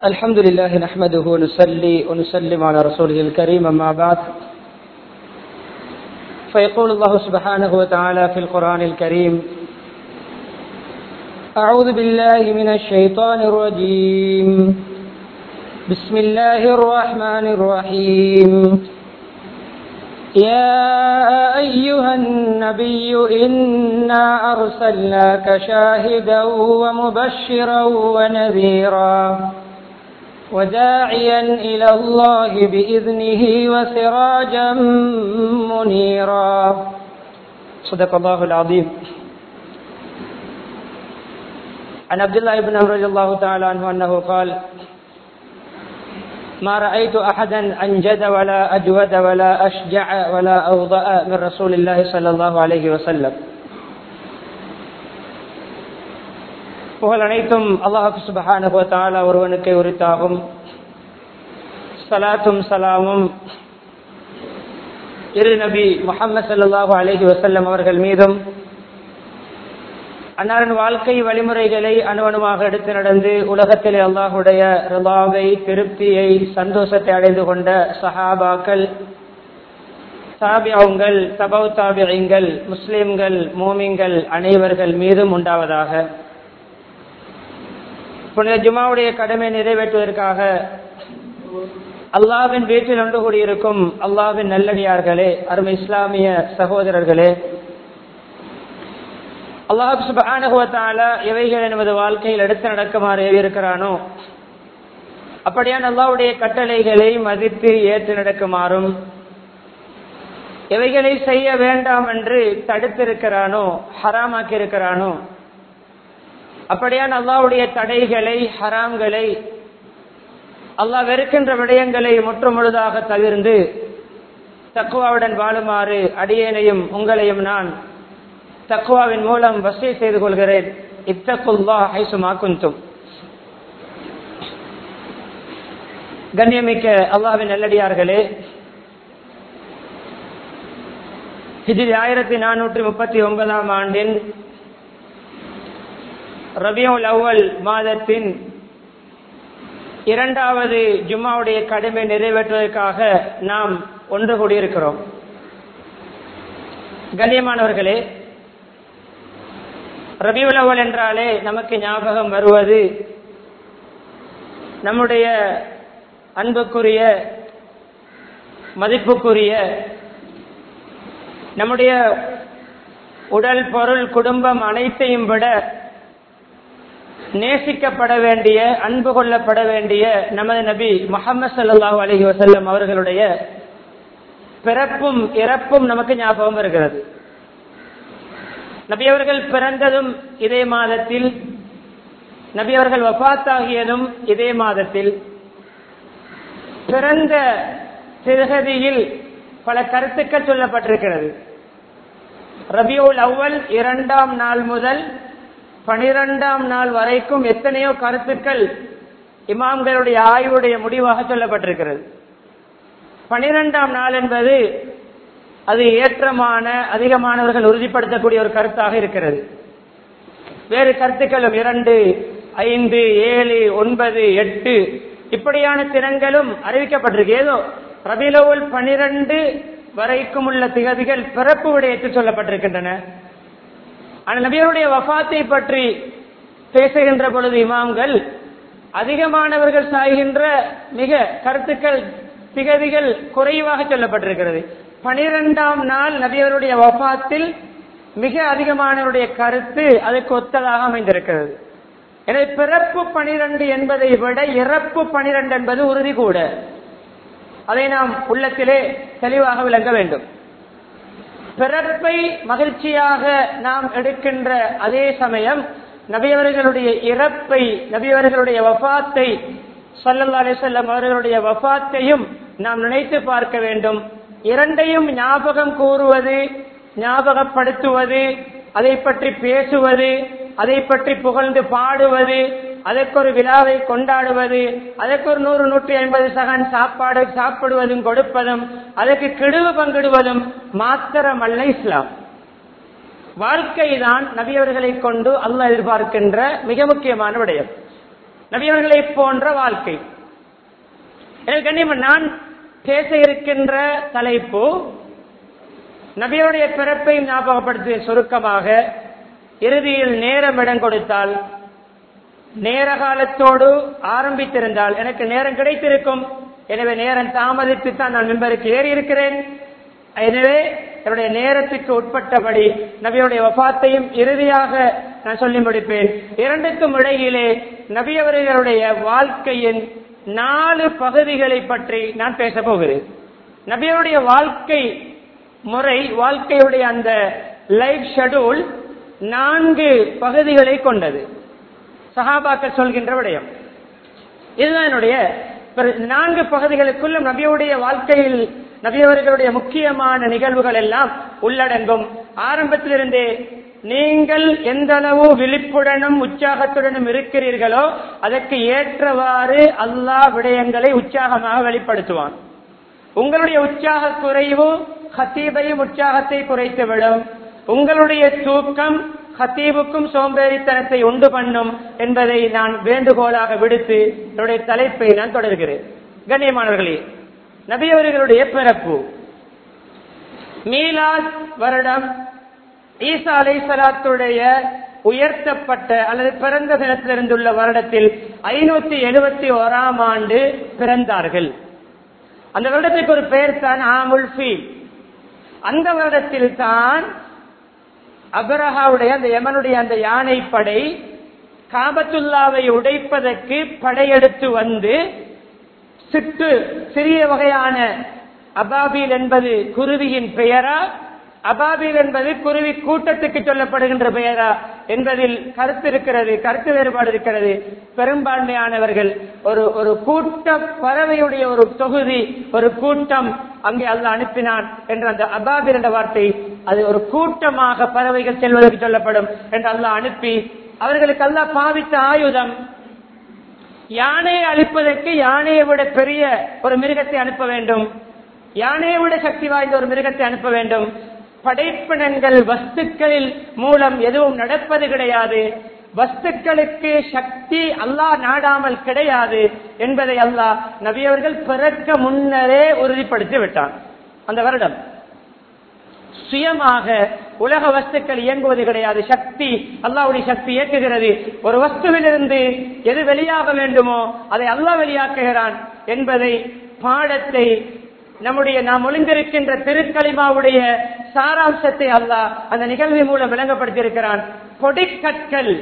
الحمد لله نحمده ونصلي ونسلم على رسوله الكريم أما بعد فيقول الله سبحانه وتعالى في القرآن الكريم أعوذ بالله من الشيطان الرجيم بسم الله الرحمن الرحيم يا أيها النبي إنا أرسلناك شاهدا ومبشرا ونذيرا وداعيا إلى الله بإذنه وسراجا منيرا صدق الله العظيم عن عبد الله بن عمرو رضي الله تعالى عنه أنه قال ما رأيت أحدا أنجد ولا أجود ولا أشجع ولا أوضأ من رسول الله صلى الله عليه وسلم புகழ் அனைத்தும் அல்லாஹு சுபஹானஹு தாலா ஒருவனுக்கு உரித்தாகும் சலாத்தும் சலாமும் இரு நபி முகமது சல்லாஹூ அலஹி வசல்லம் அவர்கள் மீதும் அன்னாரின் வாழ்க்கை வழிமுறைகளை அணுவணுமாக எடுத்து நடந்து உலகத்திலே அல்லாஹுடைய ரிலாவை திருப்தியை சந்தோஷத்தை அடைந்து கொண்ட சஹாபாக்கள் தாபியாவுங்கள் தபவு தாபியங்கள் முஸ்லிம்கள் மோமிங்கள் அனைவர்கள் மீதும் உண்டாவதாக புனித ஜுமாவுடைய கடமை நிறைவேற்றுவதற்காக அல்லாவின் வீட்டில் ஒன்று கூடியிருக்கும் அல்லாவின் நல்லடியார்களே அருமை இஸ்லாமிய சகோதரர்களே அல்லாஹ் சுபானுவத்தால எவைகள் நமது வாழ்க்கையில் எடுத்து நடக்குமாறு இருக்கிறானோ அப்படியான அல்லாவுடைய கட்டளைகளை மதித்து ஏற்று நடக்குமாறும் எவைகளை செய்ய வேண்டாம் என்று தடுத்திருக்கிறானோ ஹராமாக்கி இருக்கிறானோ அப்படியான அல்லாவுடைய தடைகளை ஹராம்களை அல்லாஹ் வெறுக்கின்ற விடயங்களை முற்றுமுழுதாக தவிர்ந்து தக்குவாவுடன் வாழுமாறு அடியேனையும் உங்களையும் நான் தக்குவாவின் மூலம் வசதி செய்து கொள்கிறேன் இத்தக்குல்லா ஹைசுமா குந்தும் கண்ணியமிக்க அல்லாவின் நல்லடியார்களே இதில் ஆயிரத்தி நானூற்றி முப்பத்தி ஒன்பதாம் ஆண்டின் ரபியுல் அவ்வல் மாதத்தின் இரண்டாவது ஜும்மாவுடைய கடமை நிறைவேற்றுவதற்காக நாம் ஒன்று கூடியிருக்கிறோம் கண்ணியமானவர்களே ரபியுல் அவ்வல் என்றாலே நமக்கு ஞாபகம் வருவது நம்முடைய அன்புக்குரிய மதிப்புக்குரிய நம்முடைய உடல் பொருள் குடும்பம் அனைத்தையும் விட நேசிக்கப்பட வேண்டிய அன்பு கொள்ளப்பட வேண்டிய நமது நபி முகமது சல்லாஹூ அலஹி வசல்லம் அவர்களுடைய பிறப்பும் இறப்பும் நமக்கு ஞாபகம் வருகிறது நபி அவர்கள் பிறந்ததும் இதே மாதத்தில் நபி அவர்கள் வபாத்தாகியதும் இதே மாதத்தில் பிறந்த சிறுகதியில் பல கருத்துக்கள் சொல்லப்பட்டிருக்கிறது ரபியுல் அவ்வல் இரண்டாம் நாள் முதல் பனிரெண்டாம் நாள் வரைக்கும் எத்தனையோ கருத்துக்கள் இமாம்களுடைய ஆய்வுடைய முடிவாக சொல்லப்பட்டிருக்கிறது பனிரெண்டாம் நாள் என்பது அது ஏற்றமான அதிகமானவர்கள் உறுதிப்படுத்தக்கூடிய ஒரு கருத்தாக இருக்கிறது வேறு கருத்துக்களும் இரண்டு ஐந்து ஏழு ஒன்பது எட்டு இப்படியான தினங்களும் அறிவிக்கப்பட்டிருக்கு ஏதோ ரபிலோவல் பனிரெண்டு வரைக்கும் உள்ள திகதிகள் பிறப்பு விடயத்தில் சொல்லப்பட்டிருக்கின்றன ஆனால் நபியருடைய வஃத்தை பற்றி பேசுகின்ற பொழுது இமாம்கள் அதிகமானவர்கள் சாய்கின்ற மிக கருத்துக்கள் திகதிகள் குறைவாக சொல்லப்பட்டிருக்கிறது பனிரெண்டாம் நாள் நபியவருடைய வஃத்தில் மிக அதிகமானவருடைய கருத்து அதுக்கு ஒத்ததாக அமைந்திருக்கிறது எனவே பிறப்பு பனிரெண்டு என்பதை விட இறப்பு பனிரெண்டு என்பது உறுதி கூட அதை நாம் உள்ளத்திலே தெளிவாக விளங்க வேண்டும் பிறப்பை மகிழ்ச்சியாக நாம் எடுக்கின்ற அதே சமயம் நபியவர்களுடைய இறப்பை நபியவர்களுடைய வபாத்தை சொல்லல்லா அலிசல்லம் அவர்களுடைய வபாத்தையும் நாம் நினைத்து பார்க்க வேண்டும் இரண்டையும் ஞாபகம் கூறுவது ஞாபகப்படுத்துவது அதை பற்றி பேசுவது அதை பற்றி புகழ்ந்து பாடுவது அதற்கு ஒரு விழாவை கொண்டாடுவது அதற்கு ஒரு நூறு நூற்றி ஐம்பது சகன் சாப்பாடு சாப்பிடுவதும் கொடுப்பதும் அதற்கு கெடுவு பங்கிடுவதும் மாத்திரமல்ல இஸ்லாம் வாழ்க்கை தான் நபியவர்களை கொண்டு அல்ல எதிர்பார்க்கின்ற மிக முக்கியமான விடயம் நபியவர்களை போன்ற வாழ்க்கை எனவே கண்ணியமன் நான் பேச இருக்கின்ற தலைப்பு நபியுடைய பிறப்பை ஞாபகப்படுத்திய சுருக்கமாக இறுதியில் நேரம் இடம் கொடுத்தால் நேர காலத்தோடு ஆரம்பித்திருந்தால் எனக்கு நேரம் கிடைத்திருக்கும் எனவே நேரம் தாமதித்து தான் நான் மெம்பருக்கு ஏறி இருக்கிறேன் எனவே என்னுடைய நேரத்துக்கு உட்பட்டபடி நபியுடைய வபாத்தையும் இறுதியாக நான் சொல்லி முடிப்பேன் இரண்டுக்கும் இடையிலே நபியவர்களுடைய வாழ்க்கையின் நாலு பகுதிகளை பற்றி நான் பேச போகிறேன் நபியருடைய வாழ்க்கை முறை வாழ்க்கையுடைய அந்த லைஃப் ஷெடியூல் நான்கு பகுதிகளை கொண்டது சஹாபாக்கள் சொல்கின்ற விடயம் இதுதான் என்னுடைய நான்கு பகுதிகளுக்குள்ளும் நபியுடைய வாழ்க்கையில் நபியவர்களுடைய முக்கியமான நிகழ்வுகள் எல்லாம் உள்ளடங்கும் ஆரம்பத்திலிருந்தே நீங்கள் எந்த அளவு விழிப்புடனும் உற்சாகத்துடனும் இருக்கிறீர்களோ அதற்கு ஏற்றவாறு அல்லாஹ் விடயங்களை உற்சாகமாக வெளிப்படுத்துவான் உங்களுடைய உற்சாக குறைவு ஹத்தீபையும் உற்சாகத்தை குறைத்துவிடும் உங்களுடைய தூக்கம் ஹத்தீபுக்கும் சோம்பேறித்தனத்தை உண்டு பண்ணும் என்பதை நான் வேண்டுகோளாக விடுத்து என்னுடைய தலைப்பை நான் தொடர்கிறேன் கண்ணியமானவர்களே நபியவர்களுடைய பிறப்பு மீலாத் வருடம் ஈசா அலை சலாத்துடைய உயர்த்தப்பட்ட அல்லது பிறந்த தினத்திலிருந்துள்ள வருடத்தில் ஐநூத்தி எழுபத்தி ஓராம் ஆண்டு பிறந்தார்கள் அந்த வருடத்துக்கு ஒரு பெயர் தான் ஆமுல் ஃபீல் அந்த வருடத்தில் தான் அபரஹாவுடைய அந்த யமனுடைய அந்த யானை படை காபத்துல்லாவை உடைப்பதற்கு படையெடுத்து வந்து சிட்டு சிறிய வகையான அபாபில் என்பது குருவியின் பெயரா அபாபில் என்பது குருவி கூட்டத்துக்கு சொல்லப்படுகின்ற பெயரா என்பதில் கருத்து இருக்கிறது கருத்து வேறுபாடு இருக்கிறது பெரும்பான்மையானவர்கள் ஒரு ஒரு கூட்ட பறவையுடைய ஒரு தொகுதி ஒரு கூட்டம் அங்கே அல்ல அனுப்பினான் என்ற அந்த அபாபில் என்ற வார்த்தை அது ஒரு கூட்டமாக பறவைகள் செல்வதற்கு சொல்லப்படும் என்று அல்லாஹ் அனுப்பி அவர்களுக்கு அல்லாஹ் பாவித்த ஆயுதம் யானையை அழிப்பதற்கு யானையை விட பெரிய ஒரு மிருகத்தை அனுப்ப வேண்டும் யானையை விட சக்தி வாய்ந்த ஒரு மிருகத்தை அனுப்ப வேண்டும் படைப்பினங்கள் வஸ்துக்களில் மூலம் எதுவும் நடப்பது கிடையாது வஸ்துக்களுக்கு சக்தி அல்லாஹ் நாடாமல் கிடையாது என்பதை அல்லாஹ் நபியவர்கள் பிறக்க முன்னரே உறுதிப்படுத்தி விட்டான் அந்த வருடம் சுயமாக உலக வஸ்துக்கள் இயங்குவது கிடையாது சக்தி அல்லாவுடைய சக்தி இயக்குகிறது ஒரு வஸ்துவிலிருந்து எது வெளியாக வேண்டுமோ அதை அல்லாஹ் வெளியாக்குகிறான் என்பதை பாடத்தை நம்முடைய நாம் ஒளிந்திருக்கின்ற திருக்களிமாவுடைய சாராம்சத்தை அல்லாஹ் அந்த நிகழ்வு மூலம் விளங்கப்படுத்தியிருக்கிறான் பொடிக்கற்கள்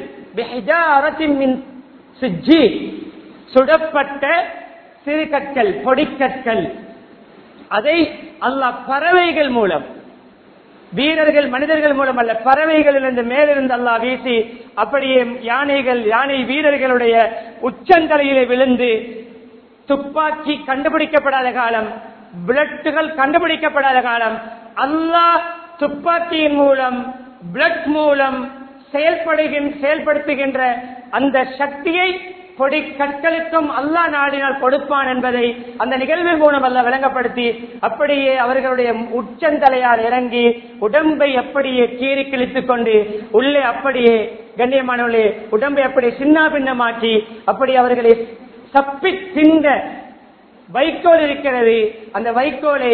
சுடப்பட்ட சிறு கற்கள் பொடிக்கற்கள் அதை அல்லாஹ் பறவைகள் மூலம் வீரர்கள் மனிதர்கள் மூலம் அல்ல பறவைகளிலிருந்து மேலிருந்து அல்லா வீசி அப்படியே யானைகள் யானை வீரர்களுடைய உச்சந்தலையிலே விழுந்து துப்பாக்கி கண்டுபிடிக்கப்படாத காலம் பிளட்டுகள் கண்டுபிடிக்கப்படாத காலம் அல்லாஹ் துப்பாக்கியின் மூலம் பிளட் மூலம் செயல்படுகின்ற செயல்படுத்துகின்ற அந்த சக்தியை கொடி கற்களுக்கும் அல்லா நாடினால் கொடுப்பான் என்பதை அந்த நிகழ்வின் மூலம் அல்ல விளங்கப்படுத்தி அப்படியே அவர்களுடைய உச்சந்தலையால் இறங்கி உடம்பை அப்படியே கீறி கிழித்துக் கொண்டு உள்ளே அப்படியே கண்ணியமானவர்களே உடம்பை அப்படியே சின்ன பின்னமாக்கி அப்படி அவர்களை சப்பி தின்ற வைக்கோல் இருக்கிறது அந்த வைக்கோலை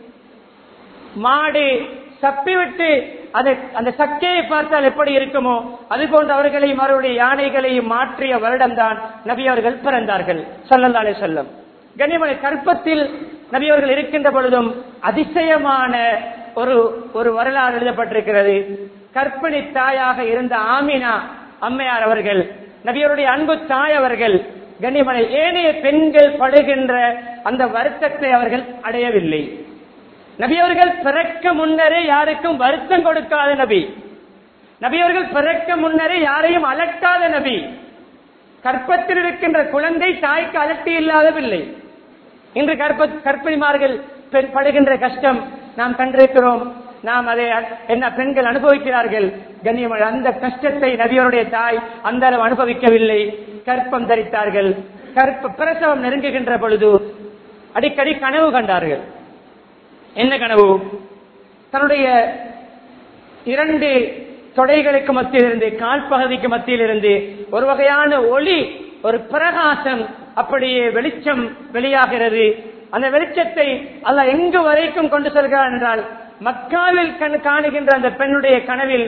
மாடு சப்பிவிட்டு அது அந்த சக்கையை பார்த்தால் எப்படி இருக்குமோ அது போன்ற அவர்களையும் அவருடைய யானைகளையும் மாற்றிய வருடம்தான் நபி அவர்கள் பிறந்தார்கள் சொல்லந்தாலே சொல்லம் கண்ணியமலை கற்பத்தில் நபி அவர்கள் இருக்கின்ற பொழுதும் அதிசயமான ஒரு ஒரு வரலாறு எழுதப்பட்டிருக்கிறது கற்பிணி தாயாக இருந்த ஆமினா அம்மையார் அவர்கள் நபியருடைய அன்பு தாய் அவர்கள் கண்ணியமலை ஏனைய பெண்கள் படுகின்ற அந்த வருத்தத்தை அவர்கள் அடையவில்லை நபி அவர்கள் பிறக்க முன்னரே யாருக்கும் வருத்தம் கொடுக்காத நபி நபி அவர்கள் பிறக்க முன்னரே யாரையும் அலட்டாத நபி கற்பத்தில் இருக்கின்ற குழந்தை தாய்க்கு அலட்டி இல்லாதவில்லை இன்று கற்ப கற்பிணிமார்கள் பெண் படுகின்ற கஷ்டம் நாம் கண்டிருக்கிறோம் நாம் அதை என்ன பெண்கள் அனுபவிக்கிறார்கள் கண்ணியமான அந்த கஷ்டத்தை நபியருடைய தாய் அந்த அளவு அனுபவிக்கவில்லை கற்பம் தரித்தார்கள் கற்ப பிரசவம் நெருங்குகின்ற பொழுது அடிக்கடி கனவு கண்டார்கள் என்ன கனவு தன்னுடைய இரண்டு தொடைகளுக்கு மத்தியில் இருந்து கால் பகுதிக்கு மத்தியில் இருந்து ஒரு வகையான ஒளி ஒரு பிரகாசம் அப்படியே வெளிச்சம் வெளியாகிறது அந்த வெளிச்சத்தை அல்ல எங்கு வரைக்கும் கொண்டு செல்கிறார் என்றால் மக்காவில் கண் காணுகின்ற அந்த பெண்ணுடைய கனவில்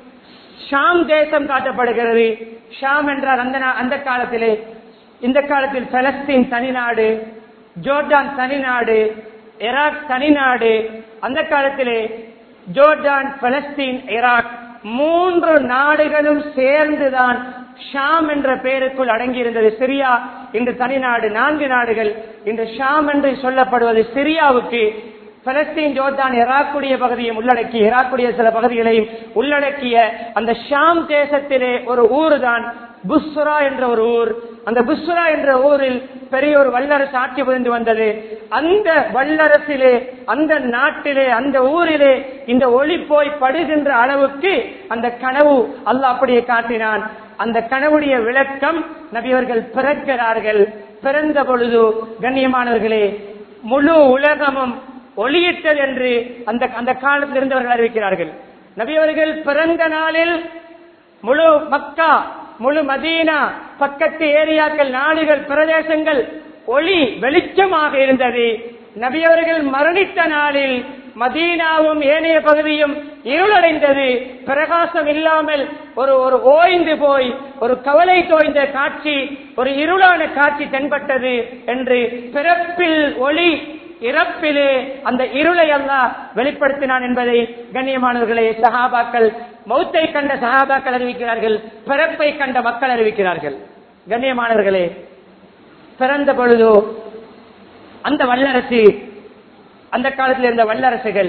ஷாம் தேசம் காட்டப்படுகிறது ஷாம் என்றால் அந்த நா- அந்த காலத்திலே இந்த காலத்தில் பலஸ்தீன் தனிநாடு ஜோர்டான் தனிநாடு ஈராக் தனிநாடு அந்த காலத்திலே ஜோர்டான் பலஸ்தீன் ஈராக் மூன்று நாடுகளும் சேர்ந்துதான் ஷாம் என்ற பெயருக்குள் அடங்கியிருந்தது சிரியா இன்று தனிநாடு நான்கு நாடுகள் இன்று ஷாம் என்று சொல்லப்படுவது சிரியாவுக்கு பலஸ்தீன் ஜோர்தான் ஈராக்குடைய பகுதியும் உள்ளடக்கி ஈராக்குடைய சில பகுதிகளையும் உள்ளடக்கிய அந்த ஷாம் தேசத்திலே ஒரு ஊர் தான் புஸ்ரா என்ற ஒரு ஊர் அந்த புஸ்ரா என்ற ஊரில் பெரிய ஒரு வல்லரசு ஆட்சி புரிந்து வந்தது அந்த வல்லரசிலே அந்த நாட்டிலே அந்த ஊரிலே இந்த ஒளி போய் படுகின்ற அளவுக்கு அந்த கனவு அல்லாஹ் அப்படியே காட்டினான் அந்த கனவுடைய விளக்கம் நபியவர்கள் பிறக்கிறார்கள் பிறந்த பொழுது கண்ணியமானவர்களே முழு உலகமும் ஒளியிட்டது என்று அந்த அந்த காலத்தில் இருந்தவர்கள் அறிவிக்கிறார்கள் நபியவர்கள் பிறந்த நாளில் முழு மக்கா முழு மதீனா பக்கத்து ஏரியாக்கள் நாடுகள் பிரதேசங்கள் ஒளி வெளிச்சமாக இருந்தது நபியவர்கள் மரணித்த நாளில் மதீனாவும் ஏனைய பகுதியும் இருளடைந்தது பிரகாசம் இல்லாமல் ஒரு ஒரு ஓய்ந்து போய் ஒரு கவலை தோய்ந்த காட்சி ஒரு இருளான காட்சி தென்பட்டது என்று பிறப்பில் ஒளி இறப்பிலே அந்த இருளை அல்லாஹ் வெளிப்படுத்தினான் என்பதை கண்ணியமானவர்களே சஹாபாக்கள் மௌத்தை கண்ட சஹாபாக்கள் அறிவிக்கிறார்கள் பிறப்பை கண்ட மக்கள் அறிவிக்கிறார்கள் கண்ணியமானவர்களே பிறந்த பொழுதோ அந்த வல்லரசு அந்த காலத்தில் இருந்த வல்லரசுகள்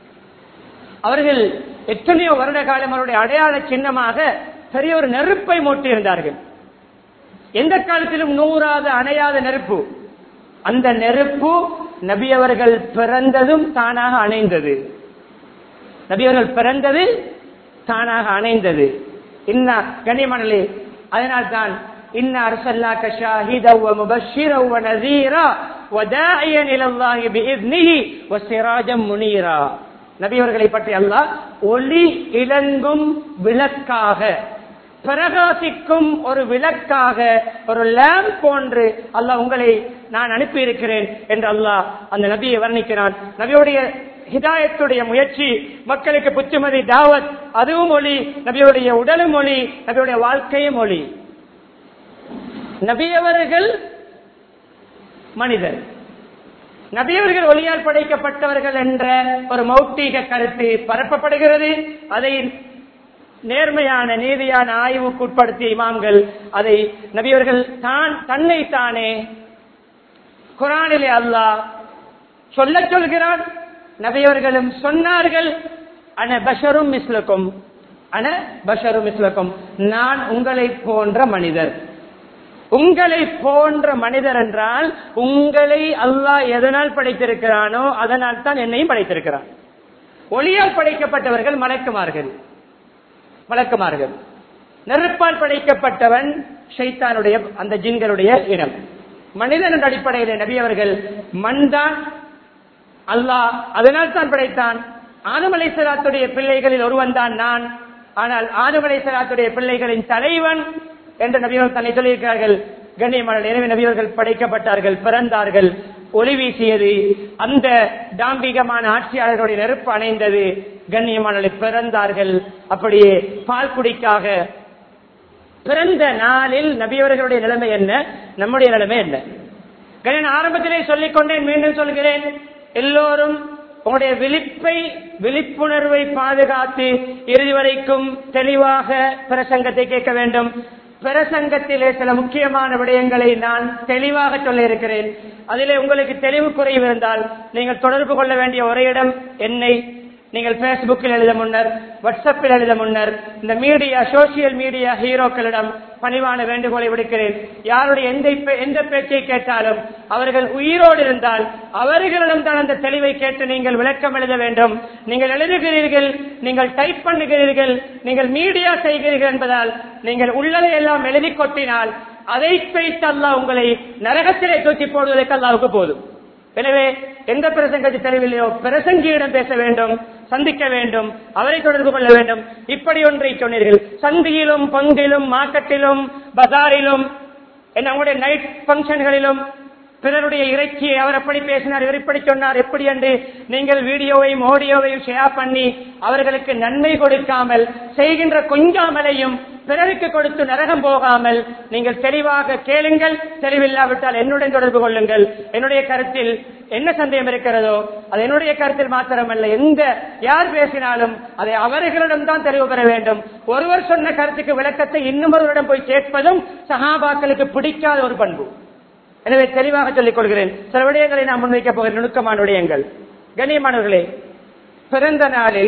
அவர்கள் எத்தனையோ வருட காலம் அவருடைய அடையாள சின்னமாக பெரிய ஒரு நெருப்பை மூட்டியிருந்தார்கள் எந்த காலத்திலும் நூறாத அணையாத நெருப்பு அந்த நெருப்பு நபி அவர்கள் பிறந்ததும் தானாக அணைந்தது நபி அவர்கள் பிறந்தது தானாக அணைந்தது இன்னா கனிமணலே அதனால் தான் இன்னா அரசல்லாக்க ஷாஹித வ முபஷ்ஷிர வ நஸீரா வ தாஇயன் இலல்லாஹி பிஇذنஹி வ சிராஜம் முனீரா நபி அவர்களை பற்றி அல்லாஹ் ஒளி இளங்கும் விளக்காக பிரகாசிக்கும் ஒரு விளக்காக ஒரு லேம்ப் போன்று அல்லாஹ் உங்களை நான் அனுப்பி இருக்கிறேன் என்று அல்லாஹ் அந்த நபியை வர்ணிக்கிறான் நபியுடைய ஹிதாயத்துடைய முயற்சி மக்களுக்கு புத்துமதி தாவத் அதுவும் ஒளி நபியுடைய உடலும் ஒளி நபியுடைய வாழ்க்கையும் ஒளி நபியவர்கள் மனிதர் நபியவர்கள் ஒளியால் படைக்கப்பட்டவர்கள் என்ற ஒரு மௌட்டிக கருத்து பரப்பப்படுகிறது அதை நேர்மையான நீதியான ஆய்வுக்கு உட்படுத்திய இமாம்கள் அதை நபியவர்கள் தான் தன்னை தானே குரானிலே அல்லாஹ் சொல்ல சொல்கிறான் நபியவர்களும் சொன்னார்கள் அன பஷரும் மிஸ்லக்கும் அன பஷரும் மிஸ்லக்கும் நான் உங்களை போன்ற மனிதர் உங்களை போன்ற மனிதர் என்றால் உங்களை அல்லாஹ் எதனால் படைத்திருக்கிறானோ அதனால் தான் என்னையும் படைத்திருக்கிறான் ஒளியால் படைக்கப்பட்டவர்கள் மலக்குமார்கள் மலக்குமார்கள் நெருப்பால் படைக்கப்பட்டவன் ஷைத்தானுடைய அந்த ஜின்களுடைய இனம் மனிதன் என்ற அடிப்படையில் நபி அவர்கள் மண்தான் அல்லாஹ் அதனால் தான் படைத்தான் ஆதமலை சலாத்துடைய பிள்ளைகளில் ஒருவன் தான் நான் ஆனால் ஆதமலை சலாத்துடைய பிள்ளைகளின் தலைவன் என்று நபியர்கள் தன்னை சொல்லியிருக்கிறார்கள் கண்ணியமான எனவே நபியவர்கள் படைக்கப்பட்டார்கள் பிறந்தார்கள் ஒளி வீசியது அந்த டாம்பிகமான ஆட்சியாளர்களுடைய நெருப்பு அணைந்தது கண்ணியமான பிறந்தார்கள் அப்படியே பால் குடிக்காக பிறந்த நாளில் நபியவர்களுடைய நிலைமை என்ன நம்முடைய நிலைமை என்ன கண்ணியன் ஆரம்பத்திலே சொல்லிக் கொண்டேன் மீண்டும் சொல்கிறேன் எல்லோரும் உங்களுடைய விழிப்பை விழிப்புணர்வை பாதுகாத்து இறுதி வரைக்கும் தெளிவாக பிரசங்கத்தை கேட்க வேண்டும் பிரசங்கத்திலே சில முக்கியமான விடயங்களை நான் தெளிவாக சொல்ல இருக்கிறேன் அதிலே உங்களுக்கு தெளிவு குறைவு இருந்தால் நீங்கள் தொடர்பு கொள்ள வேண்டிய ஒரே இடம் என்னை நீங்கள் பேஸ்புக்கில் எழுத முன்னர் வாட்ஸ்அப்பில் எழுத முன்னர் இந்த மீடியா சோசியல் மீடியா ஹீரோக்களிடம் பணிவான வேண்டுகோளை விடுக்கிறேன் யாருடைய எந்த பே- எந்த பேச்சை கேட்டாலும் அவர்கள் உயிரோடு இருந்தால் அவர்களிடம் தான் அந்த தெளிவை கேட்டு நீங்கள் விளக்கம் எழுத வேண்டும் நீங்கள் எழுதுகிறீர்கள் நீங்கள் டைப் பண்ணுகிறீர்கள் நீங்கள் மீடியா செய்கிறீர்கள் என்பதால் நீங்கள் உள்ளதை எல்லாம் எழுதி கொட்டினால் அதை வைத்து அல்லாஹ் உங்களை நரகத்திலே தூக்கி போடுவதற்கு அல்லாவுக்கு போதும் எனவே எந்த பிரசங்கத்தை தெளிவில்லையோ பிரசங்கியிடம் பேச வேண்டும் சந்திக்க வேண்டும் அவரை தொடர்பு கொள்ள வேண்டும் இப்படி ஒன்றை சொன்னீர்கள் சந்தியிலும் பங்கிலும் மார்க்கெட்டிலும் பஜாரிலும் என்ன அவங்களுடைய நைட் பங்கன்களிலும் பிறருடைய இறைச்சியை அவர் எப்படி பேசினார் இவர் இப்படி சொன்னார் எப்படி என்று நீங்கள் வீடியோவையும் ஆடியோவையும் ஷேர் பண்ணி அவர்களுக்கு நன்மை கொடுக்காமல் செய்கின்ற கொஞ்சாமலையும் பிறருக்கு கொடுத்து நரகம் போகாமல் நீங்கள் தெளிவாக கேளுங்கள் தெளிவில்லாவிட்டால் என்னுடன் தொடர்பு கொள்ளுங்கள் என்னுடைய கருத்தில் என்ன சந்தேகம் இருக்கிறதோ அது என்னுடைய கருத்தில் மாத்திரமல்ல எந்த யார் பேசினாலும் அதை அவர்களிடம் தான் தெளிவு பெற வேண்டும் ஒருவர் சொன்ன கருத்துக்கு விளக்கத்தை இன்னுமொருவரிடம் போய் கேட்பதும் சகாபாக்களுக்கு பிடிக்காத ஒரு பண்பு எனவே தெளிவாக சொல்லிக் கொள்கிறேன் சில விடயங்களை நான் முன்வைக்கப் போகிற நுணுக்கமான விடயங்கள் கண்ணியமானவர்களே பிறந்த நாளில்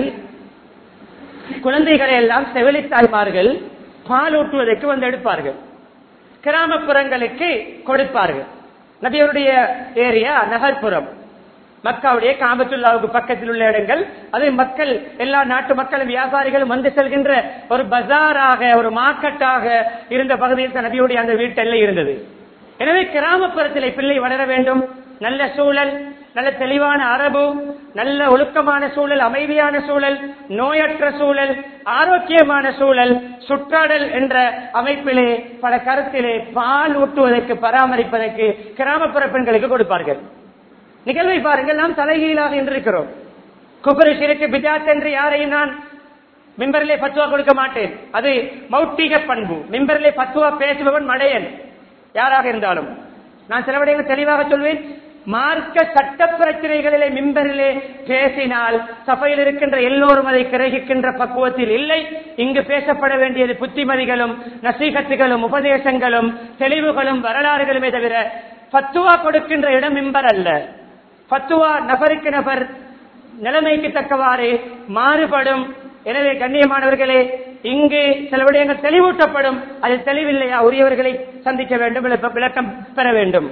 குழந்தைகளை எல்லாம் செவிலித்தாய்மார்கள் பால் ஊட்டுவதற்கு வந்து எடுப்பார்கள் கிராமப்புறங்களுக்கு கொடுப்பார்கள் நபியருடைய ஏரியா நகர்ப்புறம் மக்காவுடைய காபத்துல்லாவுக்கு பக்கத்தில் உள்ள இடங்கள் அது மக்கள் எல்லா நாட்டு மக்களும் வியாபாரிகளும் வந்து செல்கின்ற ஒரு பஜாராக ஒரு மார்க்கெட்டாக இருந்த பகுதியில் தான் நபியுடைய அந்த வீட்டெல்லாம் இருந்தது எனவே கிராமப்புறத்திலே பிள்ளை வளர வேண்டும் நல்ல சூழல் நல்ல தெளிவான அரபு நல்ல ஒழுக்கமான சூழல் அமைதியான சூழல் நோயற்ற சூழல் ஆரோக்கியமான சூழல் சுற்றாடல் என்ற அமைப்பிலே பல கருத்திலே பால் ஊட்டுவதற்கு பராமரிப்பதற்கு கிராமப்புற பெண்களுக்கு கொடுப்பார்கள் நிகழ்வை பாருங்கள் நாம் தலைகீழாக இருக்கிறோம் குபரி சிறுக்கு பிஜாத் என்று யாரையும் நான் மிம்பரிலே பத்துவா கொடுக்க மாட்டேன் அது மௌட்டிக பண்பு மிம்பரிலே பத்துவா பேசுபவன் மடையன் யாராக இருந்தாலும் நான் சில விடயங்கள் தெளிவாக சொல்வேன் மார்க்க சட்ட பிரச்சனைகளிலே மிம்பரிலே பேசினால் சபையில் இருக்கின்ற எல்லோரும் அதை கிரகிக்கின்ற பக்குவத்தில் இல்லை இங்கு பேசப்பட வேண்டியது புத்திமதிகளும் நசீகத்துகளும் உபதேசங்களும் தெளிவுகளும் வரலாறுகளுமே தவிர பத்துவா கொடுக்கின்ற இடம் மிம்பர் அல்ல பத்துவா நபருக்கு நபர் நிலைமைக்கு தக்கவாறு மாறுபடும் எனவே கண்ணியமானவர்களே இங்கு சில விடயங்கள் தெளிவூட்டப்படும் அது தெளிவில்லையா உரியவர்களை சந்திக்க வேண்டும் விளக்க- விளக்கம் பெற வேண்டும்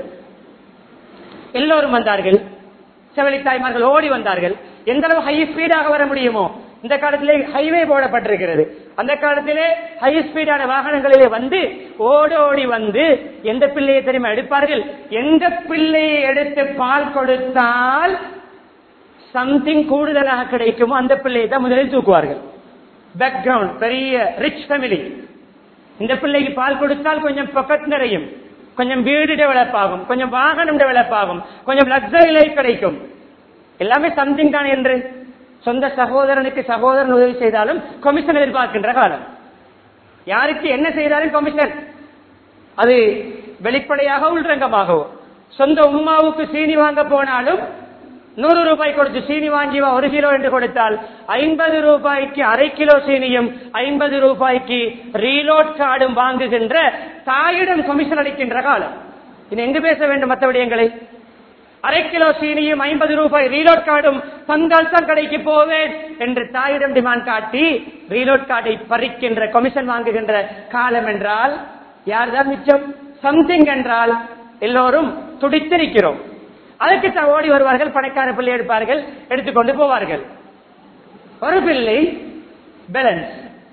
எல்லோரும் வந்தார்கள் செவலி தாய்மார்கள் ஓடி வந்தார்கள் எந்த அளவு ஹை ஸ்பீடாக வர முடியுமோ இந்த காலத்திலே ஹைவே போடப்பட்டிருக்கிறது அந்த காலத்திலே ஹை ஸ்பீடான வாகனங்களிலே வந்து ஓடோடி வந்து எந்த பிள்ளையை தெரியுமா எடுப்பார்கள் எந்த பிள்ளையை எடுத்து பால் கொடுத்தால் சம்திங் கூடுதலாக கிடைக்குமோ அந்த பிள்ளையை தான் முதலில் தூக்குவார்கள் பேக்ரவுண்ட் பெரிய ரிச் ஃபேமிலி இந்த பிள்ளைக்கு பால் கொடுத்தால் கொஞ்சம் பக்கத் நிறையும் கொஞ்சம் வீடு டெவலப் ஆகும் கொஞ்சம் வாகனம் டெவலப் ஆகும் கொஞ்சம் லக்ஸரி லைஃப் கிடைக்கும் எல்லாமே சம்திங் தான் என்று சொந்த சகோதரனுக்கு சகோதரன் உதவி செய்தாலும் கமிஷன் எதிர்பார்க்கின்ற காலம் யாருக்கு என்ன செய்தாலும் கமிஷன் அது வெளிப்படையாக உள்ரங்கமாகவோ சொந்த உம்மாவுக்கு சீனி வாங்க போனாலும் நூறு ரூபாய் கொடுத்து சீனி வாங்கி வா ஒரு கிலோ என்று கொடுத்தால் ஐம்பது ரூபாய்க்கு அரை கிலோ சீனியும் ஐம்பது ரூபாய்க்கு ரீலோட் கார்டும் வாங்குகின்ற தாயிடம் கமிஷன் அளிக்கின்ற காலம் இது எங்கு பேச வேண்டும் மற்ற விடயங்களை அரை கிலோ சீனியும் ஐம்பது ரூபாய் ரீலோட் கார்டும் தந்தால் தான் கடைக்கு போவேன் என்று தாயிடம் டிமாண்ட் காட்டி ரீலோட் கார்டை பறிக்கின்ற கமிஷன் வாங்குகின்ற காலம் என்றால் யார்தான் மிச்சம் சம்திங் என்றால் எல்லோரும் துடித்திருக்கிறோம் அதற்கு தான் ஓடி வருவார்கள் பணக்கார பிள்ளை எடுப்பார்கள் எடுத்துக்கொண்டு போவார்கள் ஒரு பிள்ளை பேலன்ஸ்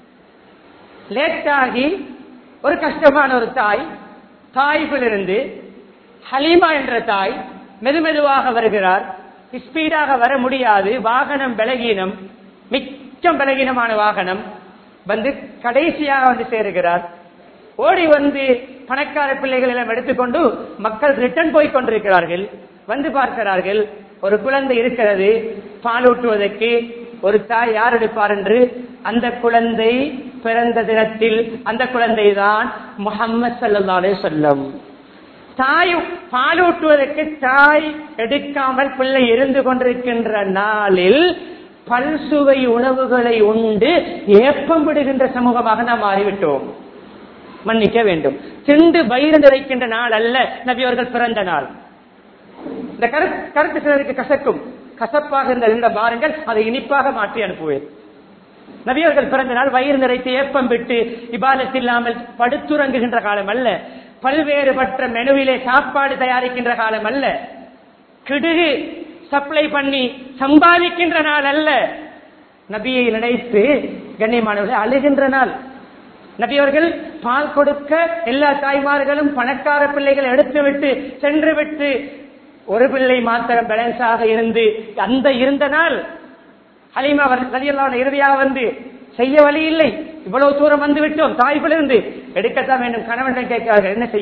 லேட் ஆகி ஒரு கஷ்டமான ஒரு தாய் தாய்பிலிருந்து ஹலீமா என்ற தாய் மெதுமெதுவாக வருகிறார் ஸ்பீடாக வர முடியாது வாகனம் பலகீனம் மிச்சம் பலகீனமான வாகனம் வந்து கடைசியாக வந்து சேருகிறார் ஓடி வந்து பணக்கார பிள்ளைகள் எல்லாம் எடுத்துக்கொண்டு மக்கள் ரிட்டர்ன் போய் கொண்டிருக்கிறார்கள் வந்து பார்க்கிறார்கள் ஒரு குழந்தை இருக்கிறது பாலூட்டுவதற்கு ஒரு தாய் யார் எடுப்பார் என்று அந்த குழந்தை பிறந்த தினத்தில் அந்த குழந்தை தான் முகம்மது சல்லாலே சொல்லம் தாய் பாலூட்டுவதற்கு தாய் எடுக்காமல் பிள்ளை இருந்து கொண்டிருக்கின்ற நாளில் பல்சுவை உணவுகளை உண்டு ஏப்பம் விடுகின்ற சமூகமாக நாம் மாறிவிட்டோம் மன்னிக்க வேண்டும் திண்டு வயிறு நிறைக்கின்ற நாள் அல்ல நபி அவர்கள் பிறந்த நாள் இந்த கரு- கருத்து சிலருக்கு கசக்கும் கசப்பாக இருந்த இந்த பாருங்கள் அதை இனிப்பாக மாற்றி அனுப்புவேன் நபியவர்கள் பிறந்த நாள் வயிறு நிறைத்து ஏப்பம் விட்டு இபாதத் இல்லாமல் படுத்துறங்குகின்ற காலம் அல்ல பல்வேறுபட்ட மெனுவிலே சாப்பாடு தயாரிக்கின்ற காலம் அல்ல கிடுகு சப்ளை பண்ணி சம்பாதிக்கின்ற நாள் அல்ல நபியை நினைத்து கண்ணியமானவர்கள் அழுகின்ற நாள் நபியவர்கள் பால் கொடுக்க எல்லா தாய்மார்களும் பணக்கார பிள்ளைகள் எடுத்துவிட்டு சென்று விட்டு ஒரு பிள்ளை மாத்திரம் பேலன்ஸாக இருந்து அந்த இருந்த நாள் ஹலீமா ரலியல்லாஹு இறுதியாக வந்து செய்ய வழி இல்லை இவ்வளவு தூரம் வந்து விட்டோம் தாய்ப்பிலிருந்து எடுக்கத்தான் வேண்டும் கணவன் கேட்கிறார்கள் என்ன செய்ய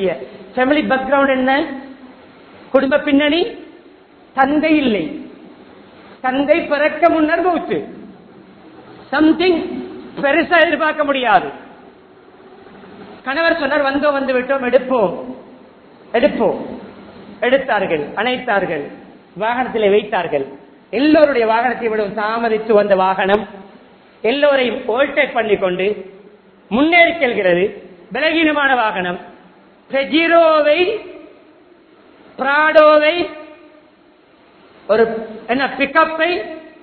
ஃபேமிலி பேக்ரவுண்ட் என்ன குடும்ப பின்னணி தந்தை இல்லை தந்தை பிறக்க முன்னர் மூச்சு சம்திங் பெருசா எதிர்பார்க்க முடியாது கணவர் சொன்னார் வந்தோம் வந்து விட்டோம் எடுப்போம் எடுப்போம் எடுத்தார்கள் அணைத்தார்கள் வாகனத்திலே வைத்தார்கள் எல்லோருடைய வாகனத்தை விடவும் தாமதித்து வந்த வாகனம் எல்லோரையும் ஓல்டேக் பண்ணிக்கொண்டு முன்னேறி செல்கிறது பலகீனமான வாகனம் பெஜிரோவை பிராடோவை ஒரு என்ன பிக்கப்பை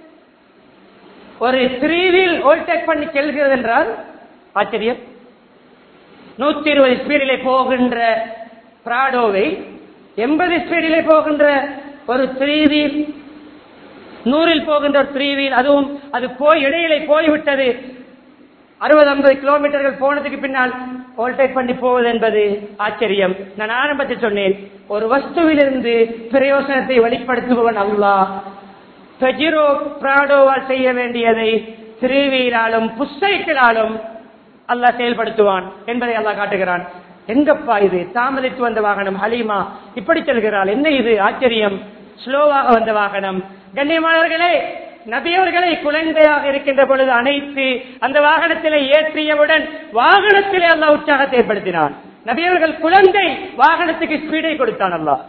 ஒரு த்ரீ வீல் ஓல்டேக் பண்ணி செல்கிறது என்றால் ஆச்சரியம் நூத்தி இருபது ஸ்பீடிலே போகின்ற பிராடோவை எண்பது ஸ்பீடிலே போகின்ற ஒரு த்ரீ வீல் நூறில் போகின்ற ஒரு த்ரீ வீல் அதுவும் அது போய் இடையிலே போய்விட்டது அறுபது ஐம்பது கிலோமீட்டர்கள் போனதுக்கு பின்னால் ஓல்டேக் பண்ணி போவது என்பது ஆச்சரியம் நான் ஆரம்பத்தில் சொன்னேன் ஒரு வஸ்துவிலிருந்து பிரயோசனத்தை வெளிப்படுத்துபவன் அல்லாஹ் பெஜிரோ பிராடோவால் செய்ய வேண்டியதை திருவியிலாலும் புஸ்தைக்களாலும் அல்லாஹ் செயல்படுத்துவான் என்பதை அல்லாஹ் காட்டுகிறான் எங்கப்பா இது தாமதித்து வந்த வாகனம் ஹலீமா இப்படி செல்கிறாள் என்ன இது ஆச்சரியம் ஸ்லோவாக வந்த வாகனம் கண்ணியமானவர்களே நபியவர்களை குழந்தையாக இருக்கின்ற பொழுது அணைத்து அந்த வாகனத்திலே ஏற்றியவுடன் வாகனத்திலே அல்லாஹ் உற்சாகத்தை ஏற்படுத்தினான் நபியவர்கள் குழந்தை வாகனத்துக்கு ஸ்பீடை கொடுத்தான் அல்லாஹ்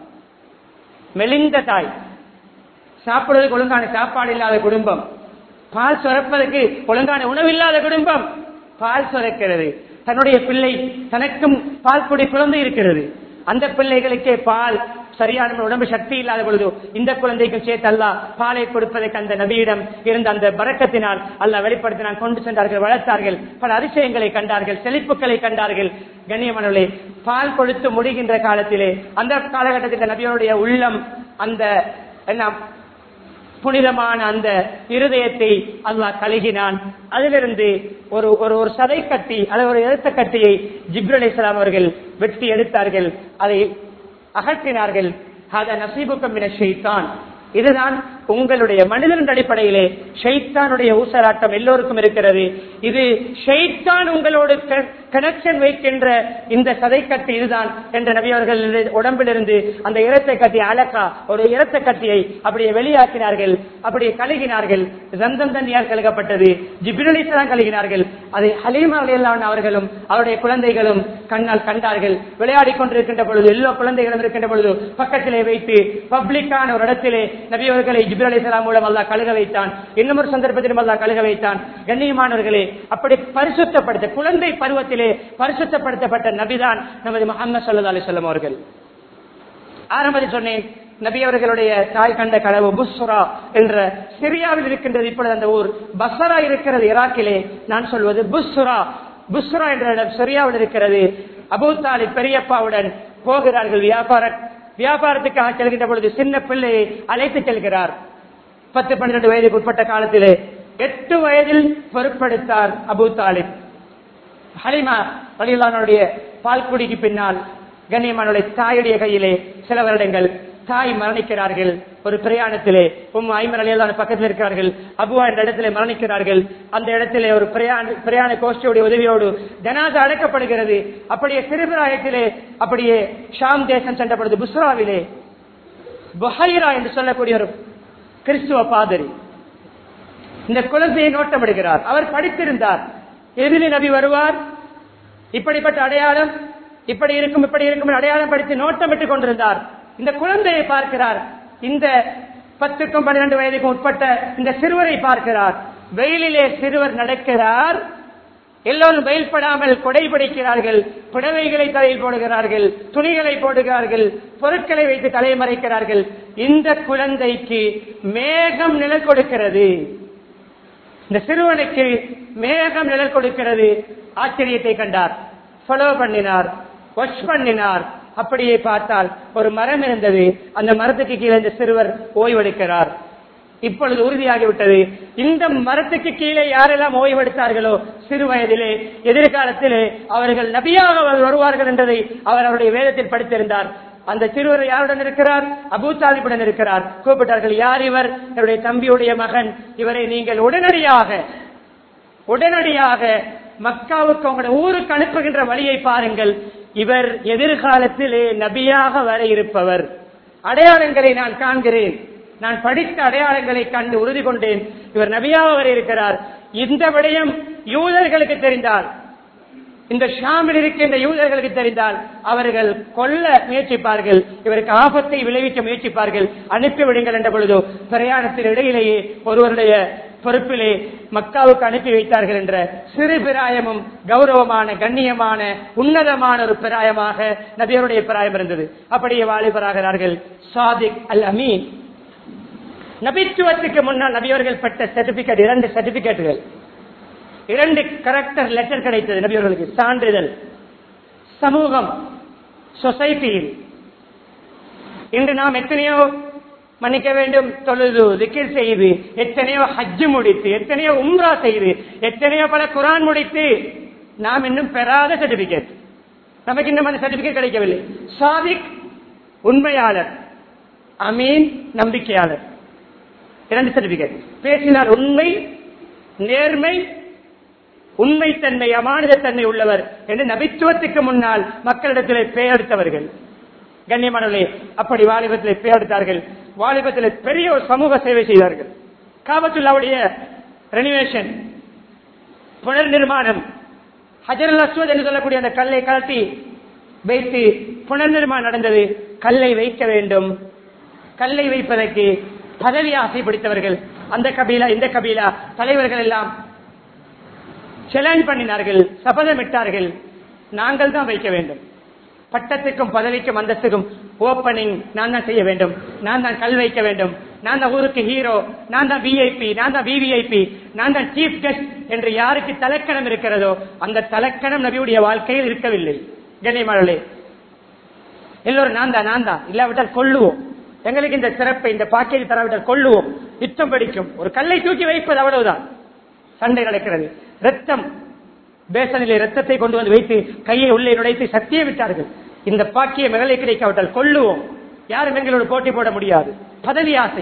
மெலிந்த தாய் சாப்பிடுவதற்கு ஒழுங்கான சாப்பாடு இல்லாத குடும்பம் பால் சுரப்பதற்கு ஒழுங்கான உணவு இல்லாத குடும்பம் பால் சுரக்கிறது தன்னுடைய பிள்ளை தனக்கும் பால் குடி குழந்தை இருக்கிறது அந்த பிள்ளைகளுக்கே பால் சரியான உடம்பு சக்தி இல்லாத பொழுது இந்த குழந்தைக்கும் சேர்த்து அல்லா பாலை கொடுப்பதற்கு அந்த நபியிடம் இருந்த அந்த பறக்கத்தினால் அல்லாஹ் வெளிப்படுத்தினால் கொண்டு சென்றார்கள் வளர்த்தார்கள் பல அதிசயங்களை கண்டார்கள் செழிப்புகளை கண்டார்கள் கண்ணியமனவர்களே பால் கொடுத்து முடிகின்ற காலத்திலே அந்த காலகட்டத்தில் நபியோடைய உள்ளம் அந்த என்ன புனிதமான அந்த இருதயத்தை அல்லாஹ் கழுகினான் அதிலிருந்து ஒரு ஒரு ஒரு சதை கட்டி அல்லது ஒரு எழுத்த கட்டியை ஜிப்ரல் இஸ்லாம் அவர்கள் வெட்டி எடுத்தார்கள் அதை அகற்றினார்கள் அத நசீபுக்கம் என ஷெய்தான் இதுதான் உங்களுடைய மனிதன் அடிப்படையிலே ஷெய்தானுடைய ஊசலாட்டம் எல்லோருக்கும் இருக்கிறது இது ஷெய்தான் உங்களோடு கனெக்ஷன் வைக்கின்ற இந்த சதை கட்டி இதுதான் என்ற நபி அவர்கள் உடம்பிலிருந்து அந்த இரத்தை கட்டி அலக்கா ஒரு இரத்த கட்டியை அப்படியே வெளியாக்கினார்கள் அப்படியே கழுகினார்கள் ரந்தம் தண்ணியால் கழுகப்பட்டது ஜிபிரலிசலாம் கழுகினார்கள் அதை ஹலீமா அலியல்லான் அவர்களும் அவருடைய குழந்தைகளும் கண்ணால் கண்டார்கள் விளையாடி கொண்டிருக்கின்ற பொழுது எல்லா குழந்தைகளும் இருக்கின்ற பொழுது பக்கத்திலே வைத்து பப்ளிக்கான ஒரு இடத்திலே நபி அவர்களை ஜிப்ரல் அலிசலாம் மூலம் அல்லா கழுக வைத்தான் இன்னும் ஒரு சந்தர்ப்பத்திலும் அல்லா கழுக வைத்தான் கண்ணியமானவர்களே அப்படி பரிசுத்தப்படுத்த குழந்தை பருவத்திலே பரிசுத்தப்படுத்தப்பட்ட நபிதான் நமது முகமது சல்லா அலிசல்லம் அவர்கள் ஆரம்பத்தில் சொன்னேன் நபி அவர்களுடைய தாய் கண்ட கனவு புஸ்ரா என்ற சிரியாவில் இருக்கின்றது இப்பொழுது அந்த ஊர் பஸ்ரா இருக்கிறது ஈராக்கிலே நான் சொல்வது புஸ்ரா புஸ்ரா என்ற இடம் சிரியாவில் இருக்கிறது அபூ தாலிப் பெரியப்பாவுடன் போகிறார்கள் வியாபார வியாபாரத்துக்காக செல்கின்ற பொழுது சின்ன பிள்ளையை அழைத்து செல்கிறார் பத்து பன்னிரண்டு வயதுக்கு உட்பட்ட காலத்திலே எட்டு வயதில் பொருட்படுத்தார் அபு தாலிப் ஹலிமா அலிலானுடைய பால்குடிக்கு பின்னால் கண்ணியமானுடைய தாயுடைய கையிலே சில வருடங்கள் தாய் மரணிக்கிறார்கள் ஒரு பிரயாணத்திலே உம் ஐமர் அலியலான பக்கத்தில் இருக்கிறார்கள் அபுவா என்ற இடத்திலே மரணிக்கிறார்கள் அந்த இடத்திலே ஒரு பிரயாண பிரயாண கோஷ்டியுடைய உதவியோடு ஜனாதா அழைக்கப்படுகிறது அப்படியே சிறுபிராயத்திலே அப்படியே ஷாம் தேசம் சென்ற பொழுது புஸ்ராவிலே புஹைரா என்று சொல்லக்கூடிய ஒரு கிறிஸ்துவ பாதிரி இந்த குழந்தையை நோட்டமிடுகிறார் அவர் படித்திருந்தார் எதிரி நபி வருவார் இப்படிப்பட்ட அடையாளம் இப்படி இருக்கும் இப்படி இருக்கும் அடையாளம் படித்து நோட்டமிட்டுக் கொண்டிருந்தார் இந்த குழந்தையை பார்க்கிறார் இந்த பத்துக்கும் பன்னிரண்டு வயதுக்கும் உட்பட்ட இந்த சிறுவரை பார்க்கிறார் வெயிலிலே சிறுவர் நடக்கிறார் எல்லோரும் வெயில்படாமல் கொடை பிடிக்கிறார்கள் புடவைகளை தலையில் போடுகிறார்கள் துணிகளை போடுகிறார்கள் பொருட்களை வைத்து தலை மறைக்கிறார்கள் இந்த குழந்தைக்கு மேகம் நிழல் கொடுக்கிறது இந்த சிறுவனுக்கு மேகம் நிழல் கொடுக்கிறது ஆச்சரியத்தை கண்டார் ஃபாலோ பண்ணினார் வாஷ் பண்ணினார் அப்படியே பார்த்தால் ஒரு மரம் இருந்தது அந்த மரத்துக்கு கீழே இந்த சிறுவர் ஓய்வெடுக்கிறார் இப்பொழுது உறுதியாகிவிட்டது இந்த மரத்துக்கு கீழே யாரெல்லாம் ஓய்வெடுத்தார்களோ சிறு வயதிலே எதிர்காலத்திலே அவர்கள் நபியாக வருவார்கள் என்றதை அவர் அவருடைய வேதத்தில் படித்திருந்தார் அந்த சிறுவர் யாருடன் இருக்கிறார் அபூ தாலிபுடன் இருக்கிறார் கூப்பிட்டார்கள் யார் இவர் என்னுடைய தம்பியுடைய மகன் இவரை நீங்கள் உடனடியாக உடனடியாக மக்காவுக்கு உங்களுடைய ஊருக்கு அனுப்புகின்ற வழியை பாருங்கள் இவர் எதிர்காலத்திலே நபியாக வர இருப்பவர் அடையாளங்களை நான் காண்கிறேன் நான் படித்த அடையாளங்களை கண்டு உறுதி கொண்டேன் இவர் நபியாக வர இருக்கிறார் இந்த விடயம் யூதர்களுக்கு தெரிந்தால் இந்த ஷாமில் இருக்கின்ற யூதர்களுக்கு தெரிந்தால் அவர்கள் கொல்ல முயற்சிப்பார்கள் இவருக்கு ஆபத்தை விளைவிக்க முயற்சிப்பார்கள் அனுப்பிவிடுங்கள் என்ற பொழுதோ பிரயாணத்தின் இடையிலேயே ஒருவருடைய பொறுப்பிலே மக்காவுக்கு அனுப்பி வைத்தார்கள் என்ற சிறு பிராயமும் கௌரவமான கண்ணியமான உன்னதமான ஒரு பிராயமாக நபியருடைய பிராயம் இருந்தது அப்படியே வாலிபராகிறார்கள் சாதிக் அல் அமீன் நபித்துவத்துக்கு முன்னால் நபியவர்கள் பெற்ற சர்டிபிகேட் இரண்டு சர்டிபிகேட்டுகள் இரண்டு கரெக்டர் லெட்டர் கிடைத்தது நபியவர்களுக்கு சான்றிதழ் சமூகம் சொசைட்டியில் இன்று நாம் எத்தனையோ மன்னிக்க வேண்டும் தொழுது திக்கிர் செய்து எத்தனையோ ஹஜ்ஜு முடித்து எத்தனையோ உம்ரா செய்து எத்தனையோ பல குரான் முடித்து நாம் இன்னும் பெறாத சர்டிபிகேட் நமக்கு இன்னும் அந்த சர்டிபிகேட் கிடைக்கவில்லை சாதிக் உண்மையாளர் அமீன் நம்பிக்கையாளர் இரண்டு சர்டிபிகேட் பேசினார் உண்மை நேர்மை உண்மைத்தன்மை அமானிதத்தன்மை உள்ளவர் என்று நபித்துவத்துக்கு முன்னால் மக்களிடத்திலே பெயரெடுத்தவர்கள் கண்ணியமானவர்களே அப்படி வாலிபத்திலே பெயரெடுத்தார்கள் வாலிபத்திலே பெரிய ஒரு சமூக சேவை செய்தார்கள் காபத்துல்லாவுடைய ரெனிவேஷன் புனர் நிர்மாணம் ஹஜரல் அஸ்வத் என்று சொல்லக்கூடிய அந்த கல்லை கலட்டி வைத்து புனர் நிர்மாணம் நடந்தது கல்லை வைக்க வேண்டும் கல்லை வைப்பதற்கு பதவி ஆசை பிடித்தவர்கள் அந்த கபீலா இந்த கபீலா தலைவர்கள் எல்லாம் சேலஞ்ச் பண்ணினார்கள் சபதமிட்டார்கள் நாங்கள் தான் வைக்க வேண்டும் பட்டத்துக்கும் பதவிக்கும் அந்தஸ்துக்கும் ஓப்பனிங் நான் தான் செய்ய வேண்டும் நான் தான் கல் வைக்க வேண்டும் நான் தான் ஊருக்கு ஹீரோ நான் தான் விஐபி நான் தான் விவிஐபி நான் தான் சீஃப் கெஸ்ட் என்று யாருக்கு தலக்கணம் இருக்கிறதோ அந்த தலக்கணம் நபியுடைய வாழ்க்கையில் இருக்கவில்லை கண்ணியமானே எல்லோரும் நான் தான் நான் தான் இல்லாவிட்டால் கொள்ளுவோம் எங்களுக்கு இந்த சிறப்பை இந்த பாக்கேஜ் தராவிட்டால் கொள்ளுவோம் யுத்தம் படிக்கும் ஒரு கல்லை தூக்கி வைப்பது அவ்வளவுதான் சண்டை நடக்கிறது ரத்தம் பேசனிலே ரத்தத்தை கொண்டு வந்து வைத்து கையை உள்ளே நுழைத்து சத்திய விட்டார்கள் இந்த பாக்கிய மகளை கிடைக்காவிட்டால் கொள்ளுவோம் யாரும் எங்களோடு போட்டி போட முடியாது பதவி ஆசை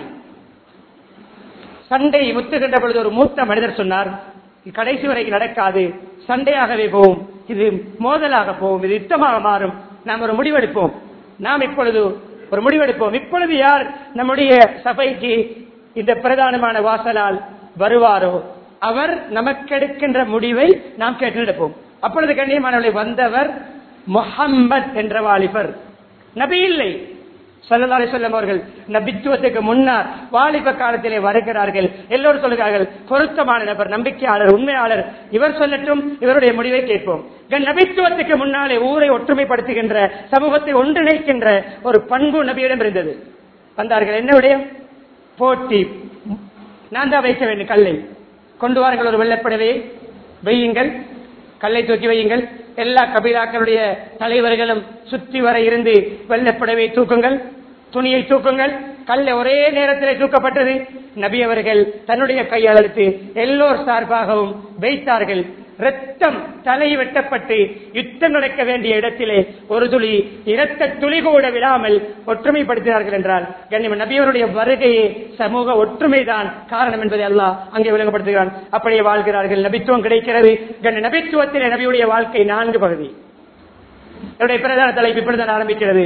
சண்டை முத்துகின்ற பொழுது ஒரு மூத்த மனிதர் சொன்னார் இது கடைசி வரைக்கும் நடக்காது சண்டையாகவே போகும் இது மோதலாக போகும் இது யுத்தமாக மாறும் நாம் ஒரு முடிவெடுப்போம் நாம் இப்பொழுது ஒரு முடிவெடுப்போம் இப்பொழுது யார் நம்முடைய சபைக்கு இந்த பிரதானமான வாசலால் வருவாரோ அவர் நமக்கெடுக்கின்ற முடிவை நாம் கேட்டெடுப்போம் அப்பொழுது கண்ணியமானவர்களை வந்தவர் முஹம்மத் என்ற வாலிபர் நபி இல்லை சல்லல்லாஹு அலைஹி வஸல்லம் அவர்கள் நபித்துவத்துக்கு முன்னால் வாலிப காலத்திலே வருகிறார்கள் எல்லோரும் சொல்கிறார்கள் பொருத்தமான நபர் நம்பிக்கையாளர் உண்மையாளர் இவர் சொல்லட்டும் இவருடைய முடிவை கேட்போம் கண் நபித்துவத்துக்கு முன்னாலே ஊரை ஒற்றுமைப்படுத்துகின்ற சமூகத்தை ஒன்றிணைக்கின்ற ஒரு பண்பு நபியிடம் இருந்தது வந்தார்கள் என்ன விடயம் போட்டி நான் தான் வைக்க வேண்டும் கல்லை கொண்டு வாருங்கள் ஒரு வெள்ளப்படவே வையுங்கள் கல்லை தூக்கி வையுங்கள் எல்லா கபீலாக்களுடைய தலைவர்களும் சுற்றி வர இருந்து வெள்ளப்படவை தூக்குங்கள் துணியை தூக்குங்கள் கல்லை ஒரே நேரத்திலே தூக்கப்பட்டது நபி அவர்கள் தன்னுடைய கையால் எடுத்து எல்லோர் சார்பாகவும் வைத்தார்கள் ரத்தம் தலை வெட்டப்பட்டு யுத்தம் நடக்க வேண்டிய இடத்திலே ஒரு துளி இரத்த துளி கூட விடாமல் ஒற்றுமைப்படுத்தினார்கள் என்றால் கண்ணியம் நபியவருடைய வருகையே சமூக ஒற்றுமைதான் காரணம் என்பதை அல்லாஹ் அங்கே விளங்கப்படுத்துகிறான் அப்படியே வாழ்கிறார்கள் நபித்துவம் கிடைக்கிறது கண்ண நபித்துவத்திலே நபியுடைய வாழ்க்கை நான்கு பகுதி என்னுடைய பிரதான தலைப்பு இப்படிதான் ஆரம்பிக்கிறது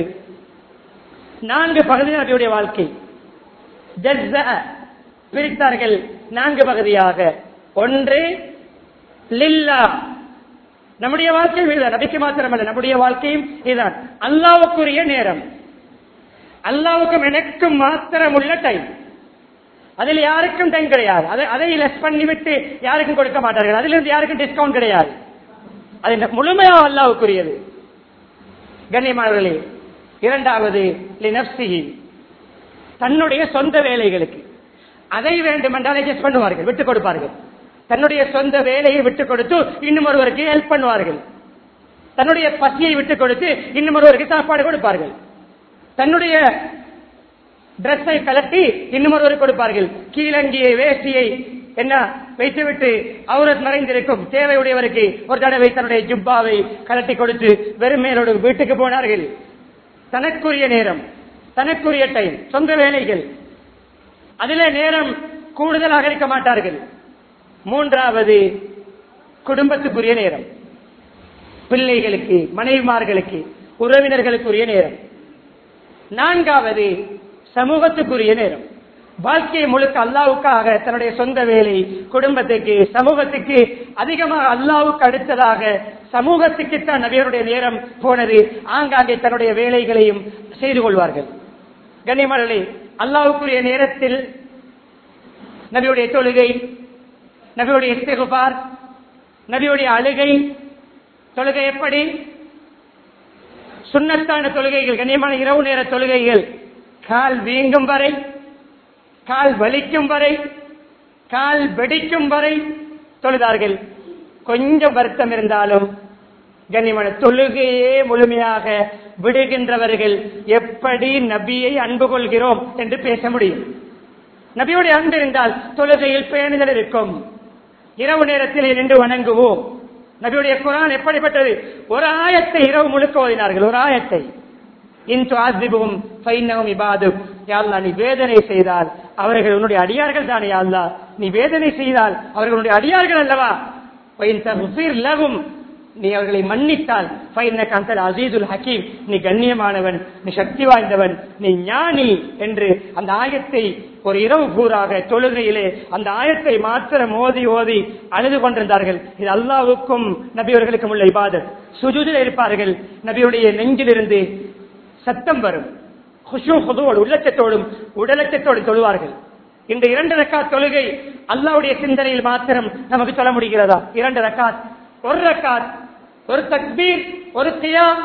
நான்கு பகுதி நபியுடைய வாழ்க்கை ஜஸ்ஸ பிரித்தார்கள் நான்கு பகுதியாக ஒன்று லில்லா நம்முடைய வாழ்க்கை இதுதான் நபிக்கு மாத்திரமல்ல நம்முடைய வாழ்க்கையும் இதுதான் அல்லாவுக்குரிய நேரம் அல்லாவுக்கும் எனக்கும் மாத்திரம் உள்ள டைம் அதில் யாருக்கும் டைம் கிடையாது அதை அதை லெஸ் பண்ணிவிட்டு யாருக்கும் கொடுக்க மாட்டார்கள் அதிலிருந்து யாருக்கும் டிஸ்கவுண்ட் கிடையாது அது முழுமையாக அல்லாவுக்குரியது கண்ணியமானவர்களே இரண்டாவது லினப்சிஹி தன்னுடைய சொந்த வேலைகளுக்கு அதை வேண்டுமென்றால் அட்ஜஸ்ட் பண்ணுவார்கள் விட்டுக் கொடுப்பார்கள் தன்னுடைய சொந்த வேலையை விட்டுக் கொடுத்து இன்னும் ஒருவருக்கு ஹெல்ப் பண்ணுவார்கள் தன்னுடைய பசியை விட்டுக் கொடுத்து இன்னும் ஒருவருக்கு சாப்பாடு கொடுப்பார்கள் தன்னுடைய டிரெஸ்ஸை கலட்டி இன்னும் ஒருவருக்கு கொடுப்பார்கள் கீழங்கியை வேஷ்டியை என்ன வைத்துவிட்டு அவரத் மறைந்திருக்கும் தேவையுடையவருக்கு ஒரு தடவை தன்னுடைய ஜுப்பாவை கலட்டி கொடுத்து வெறும் மேலோடு வீட்டுக்கு போனார்கள் தனக்குரிய நேரம் தனக்குரிய டைம் சொந்த வேலைகள் அதிலே நேரம் கூடுதலாக இருக்க மாட்டார்கள் மூன்றாவது குடும்பத்துக்குரிய நேரம் பிள்ளைகளுக்கு மனைவிமார்களுக்கு உறவினர்களுக்குரிய நேரம் நான்காவது சமூகத்துக்குரிய நேரம் வாழ்க்கையை முழுக்க அல்லாவுக்காக தன்னுடைய சொந்த வேலை குடும்பத்துக்கு சமூகத்துக்கு அதிகமாக அல்லாவுக்கு அடுத்ததாக சமூகத்துக்கு தான் நபியருடைய நேரம் போனது ஆங்காங்கே தன்னுடைய வேலைகளையும் செய்து கொள்வார்கள் கண்ணியமர்களே அல்லாவுக்குரிய நேரத்தில் நபியுடைய தொழுகை நபியுடைய இஸ்திகுபார் நபியுடைய அழுகை தொழுகை எப்படி சுண்ணத்தான தொழுகைகள் கண்ணியமான இரவு நேர தொழுகைகள் கால் வீங்கும் வரை கால் வலிக்கும் வரை கால் வெடிக்கும் வரை தொழுதார்கள் கொஞ்சம் வருத்தம் இருந்தாலும் கண்ணியமான தொழுகையே முழுமையாக விடுகின்றவர்கள் எப்படி நபியை அன்பு கொள்கிறோம் என்று பேச முடியும் நபியுடைய அன்பு இருந்தால் தொழுகையில் பேணுதல் இருக்கும் இரவு நேரத்தில் நின்று வணங்குவோம் நபியுடைய குரான் எப்படிப்பட்டது ஒரு ஆயத்தை இரவு முழுக்க ஓதினார்கள் ஒரு ஆயத்தை இன்று ஆசிபும் பைனவும் இபாது யாழ்லா நீ வேதனை செய்தால் அவர்கள் உன்னுடைய அடியார்கள் தானே யாழ்லா நீ வேதனை செய்தால் அவர்களுடைய அடியார்கள் அல்லவா லகும் நீ அவர்களை மன்னித்தால் கந்தல் அசீதுல் ஹக்கீம் நீ கண்ணியமானவன் நீ சக்தி வாய்ந்தவன் நீ ஞானி என்று அந்த ஆயத்தை ஒரு இரவு பூராக தொழுகையிலே அந்த ஆயத்தை மாத்திரம் ஓதி ஓதி அழுது கொண்டிருந்தார்கள் இது அல்லாவுக்கும் நபியவர்களுக்கும் உள்ள இபாதத் சுஜுதில் இருப்பார்கள் நபியுடைய நெஞ்சிலிருந்து சத்தம் வரும் குஷு குதுவோடு உள்ளச்சத்தோடும் உடலச்சத்தோடு தொழுவார்கள் இந்த இரண்டு ரக்காத் தொழுகை அல்லாவுடைய சிந்தனையில் மாத்திரம் நமக்கு சொல்ல முடிகிறதா இரண்டு ரக்காத் ஒரு ரக்காத் ஒரு தக்பீர் ஒரு தியாம்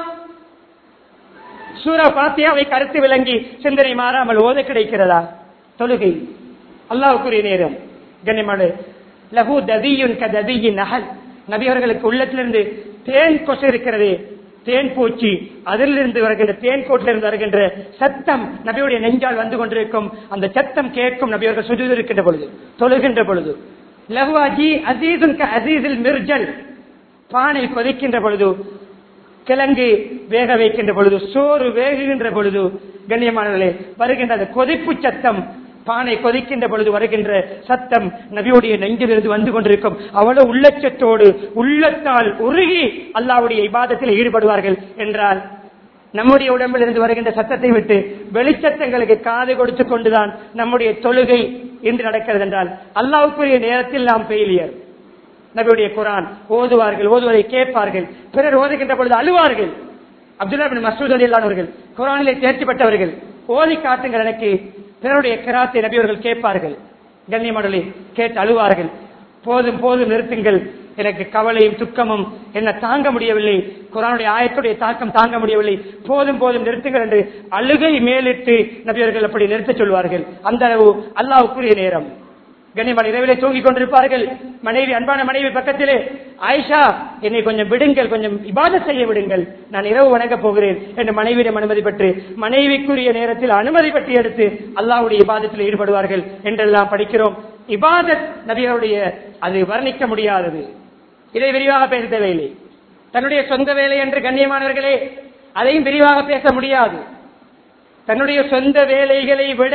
சூரா பாத்தியாவை கருத்து விளங்கி சிந்தனை மாறாமல் ஓத கிடைக்கிறதா தொழுகை அல்லாவுக்குரிய நேரம் கண்ணியமான லகு ததியுன் கதியின் நகல் நபியவர்களுக்கு உள்ளத்திலிருந்து தேன் கொசு இருக்கிறது தேன் பூச்சி அதிலிருந்து வருகின்ற தேன் கோட்டிலிருந்து வருகின்ற சத்தம் நபியுடைய நெஞ்சால் வந்து கொண்டிருக்கும் அந்த சத்தம் கேட்கும் நபியவர்கள் சுஜூது இருக்கின்ற பொழுது தொழுகின்ற பொழுது லஹ்வாஜி அசீசுன் அசீசில் மிர்ஜல் பானை கொதிக்கின்ற பொழுது கிழங்கு வேக வைக்கின்ற பொழுது சோறு வேகுகின்ற பொழுது கண்ணியமானவர்களே வருகின்ற அந்த கொதிப்பு சத்தம் பானை கொதிக்கின்ற பொழுது வருகின்ற சத்தம் நபியுடைய நெஞ்சிலிருந்து வந்து கொண்டிருக்கும் அவ்வளவு உள்ளச்சத்தோடு உள்ளத்தால் உருகி அல்லாவுடைய இபாதத்தில் ஈடுபடுவார்கள் என்றால் நம்முடைய உடம்பில் இருந்து வருகின்ற சத்தத்தை விட்டு வெளிச்சத்தங்களுக்கு காது கொடுத்து கொண்டுதான் நம்முடைய தொழுகை இன்று நடக்கிறது என்றால் அல்லாவுக்குரிய நேரத்தில் நாம் ஃபெயிலியர் நபியுடைய குரான் ஓதுவார்கள் ஓதுவதை கேட்பார்கள் பிறர் ஓதுகின்ற பொழுது அழுவார்கள் அப்துல்லா பின் மசூத் அலிலானவர்கள் குரானிலே தேர்ச்சி பெற்றவர்கள் ஓதி காட்டுங்கள் எனக்கு பிறருடைய கிராத்தை நபியவர்கள் கேட்பார்கள் கண்ணியமடலை கேட்டு அழுவார்கள் போதும் போதும் நிறுத்துங்கள் எனக்கு கவலையும் துக்கமும் என்ன தாங்க முடியவில்லை குரானுடைய ஆயத்துடைய தாக்கம் தாங்க முடியவில்லை போதும் போதும் நிறுத்துங்கள் என்று அழுகை மேலிட்டு நபியவர்கள் அப்படி நிறுத்தச் சொல்வார்கள் அந்த அளவு அல்லாவுக்குரிய நேரம் கண்ணியமான இரவிலே தூங்கிக் கொண்டிருப்பார்கள் மனைவி அன்பான மனைவி பக்கத்திலே ஆயிஷா என்னை கொஞ்சம் விடுங்கள் கொஞ்சம் இபாத செய்ய விடுங்கள் நான் இரவு வணங்கப் போகிறேன் என்று மனைவியிடம் அனுமதி பெற்று மனைவிக்குரிய நேரத்தில் அனுமதி பெற்று எடுத்து அல்லாவுடைய இபாதத்தில் ஈடுபடுவார்கள் என்றெல்லாம் படிக்கிறோம் இபாதத் நபியருடைய அது வர்ணிக்க முடியாதது இதை விரிவாக பேச தேவையில்லை தன்னுடைய சொந்த வேலை என்று கண்ணியமானவர்களே அதையும் விரிவாக பேச முடியாது தன்னுடைய சொந்த வேலைகளை விட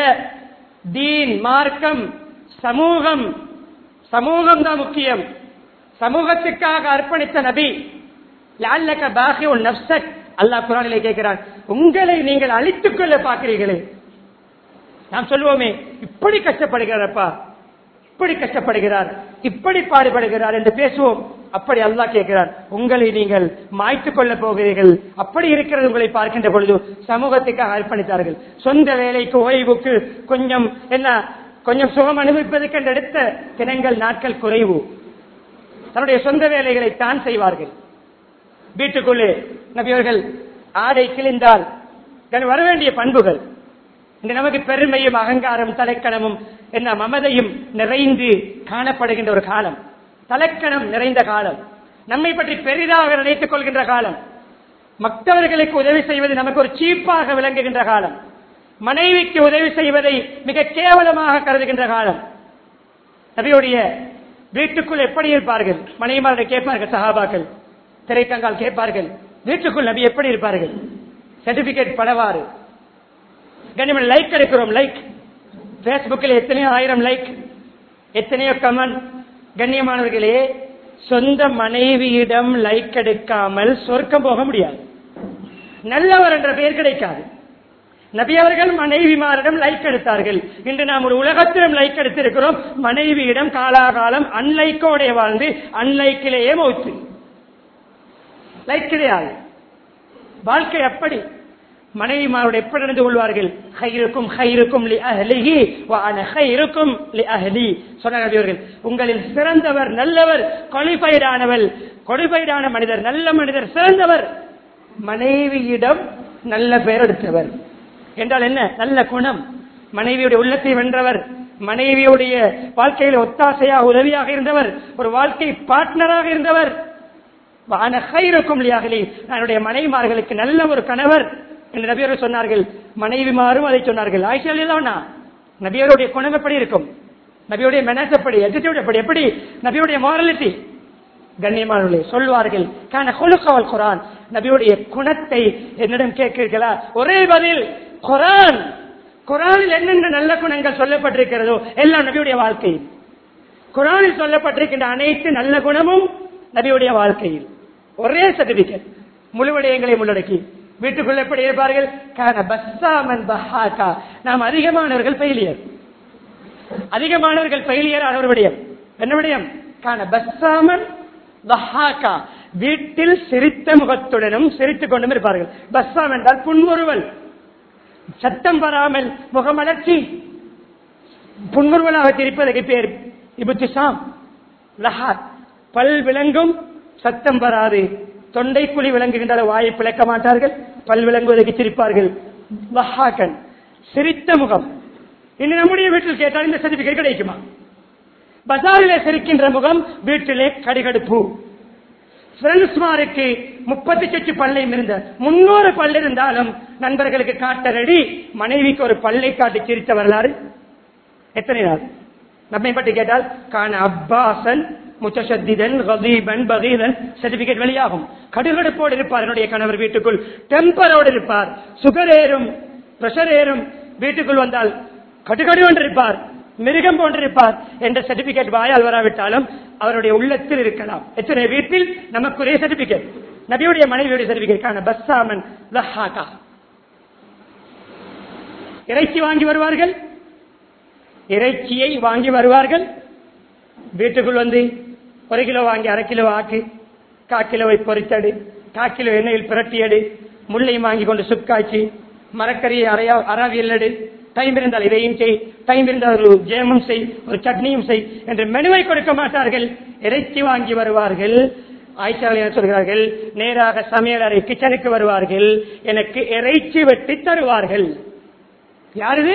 தீன் மார்க்கம் சமூகம் சமூகம் தான் முக்கியம் சமூகத்துக்காக அர்ப்பணித்த நபி லால்லக பாகி உன் நப்சக் அல்லாஹ் குரானிலே கேட்கிறான் உங்களை நீங்கள் அழித்துக் கொள்ள பார்க்கிறீர்களே நாம் சொல்லுவோமே இப்படி கஷ்டப்படுகிறாரப்பா இப்படி கஷ்டப்படுகிறார் இப்படி பாடுபடுகிறார் என்று பேசுவோம் அப்படி அல்லாஹ் கேட்கிறார் உங்களை நீங்கள் மாய்த்துக் கொள்ள போகிறீர்கள் அப்படி இருக்கிறது உங்களை பார்க்கின்ற பொழுது சமூகத்துக்காக அர்ப்பணித்தார்கள் சொந்த வேலைக்கு ஓய்வுக்கு கொஞ்சம் என்ன கொஞ்சம் சுகம் அனுபவிப்பதற்கு என்று எடுத்த தினங்கள் நாட்கள் குறைவு தன்னுடைய சொந்த வேலைகளை தான் செய்வார்கள் வீட்டுக்குள்ளே நபியவர்கள் ஆடை கிழிந்தால் வர வேண்டிய பண்புகள் இந்த நமக்கு பெருமையும் அகங்காரம் தலைக்கணமும் என்ன மமதையும் நிறைந்து காணப்படுகின்ற ஒரு காலம் தலைக்கணம் நிறைந்த காலம் நம்மை பற்றி பெரிதாக நினைத்துக் கொள்கின்ற காலம் மற்றவர்களுக்கு உதவி செய்வது நமக்கு ஒரு சீப்பாக விளங்குகின்ற காலம் மனைவிக்கு உதவி செய்வதை மிக கேவலமாக கருதுகின்ற காலம் நபியுடைய வீட்டுக்குள் எப்படி இருப்பார்கள் மனைவிமார்களை கேட்பார்கள் சகாபாக்கள் திரைக்கங்கால் கேட்பார்கள் வீட்டுக்குள் நபி எப்படி இருப்பார்கள் சர்டிபிகேட் படவாறு கண்ணியமான லைக் எடுக்கிறோம் லைக் பேஸ்புக்கில் எத்தனையோ ஆயிரம் லைக் எத்தனையோ கமெண்ட் கண்ணியமானவர்களே சொந்த மனைவியிடம் லைக் எடுக்காமல் சொர்க்கம் போக முடியாது நல்லவர் என்ற பெயர் கிடைக்காது நபி அவர்கள் மனைவிமாரிடம் லைக் எடுத்தார்கள் இன்று நாம் ஒரு உலகத்திலும் லைக் எடுத்திருக்கிறோம் மனைவியிடம் காலாகாலம் அன்லைக்கோட வாழ்ந்து அன்லைக்கிலேயே மௌத்து லைக் கிடையாது வாழ்க்கை அப்படி மனைவிமாரோடு எப்படி நடந்து கொள்வார்கள் ஹைருக்கும் ஹைருக்கும் லி அஹ்லிஹி வ அன ஹைருக்கும் லி அஹ்லி சொன்னார் நபி அவர்கள் உங்களில் சிறந்தவர் நல்லவர் qualified ஆனவர் qualified ஆன மனிதர் நல்ல மனிதர் சிறந்தவர் மனைவியிடம் நல்ல பெயர் எடுத்தவர் என்றால் என்ன நல்ல குணம் மனைவியுடைய உள்ளத்தை வென்றவர் மனைவியுடைய வாழ்க்கையில் ஒத்தாசையாக உதவியாக இருந்தவர் ஒரு வாழ்க்கை பார்ட்னராக இருந்தவர் வான ஹைருக்கும் லியாகலி என்னுடைய மனைவிமார்களுக்கு நல்ல ஒரு கணவர் என்று நபியர்கள் சொன்னார்கள் மனைவிமாரும் அதை சொன்னார்கள் ஆயிஷா நபியருடைய குணம் எப்படி இருக்கும் நபியுடைய மெனஸ் எப்படி attitude எப்படி எப்படி நபியுடைய மாரலிட்டி கண்ணியமானவர்களே சொல்வார்கள் கான கொழுக்கவல் குரான் நபியுடைய குணத்தை என்னிடம் கேட்கிறீர்களா ஒரே பதில் குரான் குரானில் என்னென்ன நல்ல குணங்கள் சொல்லப்பட்டிருக்கிறதோ எல்லாம் நபியுடைய வாழ்க்கை குரானில் சொல்லப்பட்டிருக்கின்ற அனைத்து நல்ல குணமும் நபியுடைய வாழ்க்கையில் ஒரே சர்டிபிகேட் முழு விடயங்களை உள்ளடக்கி வீட்டுக்குள்ள எப்படி இருப்பார்கள் கான பஸ்ஸாமன் பஹாக்கா நாம் அதிகமானவர்கள் ஃபெயிலியர் அதிகமானவர்கள் ஃபெயிலியர் ஆன ஒரு விடயம் என்ன விடயம் கான பஸ்ஸாமன் பஹாக்கா வீட்டில் சிரித்த முகத்துடனும் சிரித்துக் கொண்டும் இருப்பார்கள் பஸ்ஸாம் என்றால் புன்முறுவல் சத்தம் வராமல் முகமலர்ச்சி புன்முறுவலாக திரிப்பதற்கு பேர் இபுத்திசாம் லஹாத் பல் விளங்கும் சத்தம் வராது தொண்டை குழி விளங்குகின்ற வாயை பிளக்க மாட்டார்கள் பல் விளங்குவதற்கு சிரிப்பார்கள் வஹாக்கன் சிரித்த முகம் இன்று நம்முடைய வீட்டில் கேட்டால் இந்த சர்டிபிகேட் கிடைக்குமா பஜாரிலே சிரிக்கின்ற முகம் வீட்டிலே கடிகடுப்பு பிரெண்ட்ஸ்மாருக்கு முப்பத்தி சொச்சு பல்லையும் இருந்த முன்னூறு பல் இருந்தாலும் நண்பர்களுக்கு காட்ட ரெடி மனைவிக்கு ஒரு பல்லை காட்டி சிரித்த வரலாறு எத்தனை நாள் நம்மை பற்றி கேட்டால் கான அப்பாசன் முச்சஷத்திதன் கதீபன் பகீதன் சர்டிபிகேட் வெளியாகும் கடுகடுப்போடு இருப்பார் என்னுடைய கணவர் வீட்டுக்குள் டெம்பரோடு இருப்பார் சுகர் ஏறும் பிரஷர் ஏறும் வீட்டுக்குள் வந்தால் கடுகடு இருப்பார் மிருகம் போன்றிருப்பார் என்ற சர்டிபிகேட் வாயால் வராவிட்டாலும் அவருடைய உள்ளத்தில் இருக்கலாம் எத்தனை வீட்டில் நமக்குரிய சர்டிபிகேட் நபியுடைய மனைவியுடைய சர்டிபிகேட் காண பஸ்ஸாமன் லஹாகா இறைச்சி வாங்கி வருவார்கள் இறைச்சியை வாங்கி வருவார்கள் வீட்டுக்குள் வந்து ஒரு கிலோ வாங்கி அரை கிலோ ஆக்கு கா கிலோவை பொறித்தடு கா கிலோ எண்ணெயில் பிரட்டியடு முல்லை வாங்கி கொண்டு சுக்காய்ச்சி மரக்கறியை அரையா அராவியல் எடு டைம் இருந்தால் இதையும் செய் டைம் இருந்தால் ஒரு ஜேமும் செய் ஒரு சட்னியும் செய் என்று மெனுவை கொடுக்க மாட்டார்கள் இறைச்சி வாங்கி வருவார்கள் ஆய்ச்சாளர் என்ன சொல்கிறார்கள் நேராக சமையல் அறை கிச்சனுக்கு வருவார்கள் எனக்கு இறைச்சி வெட்டி தருவார்கள் யாரு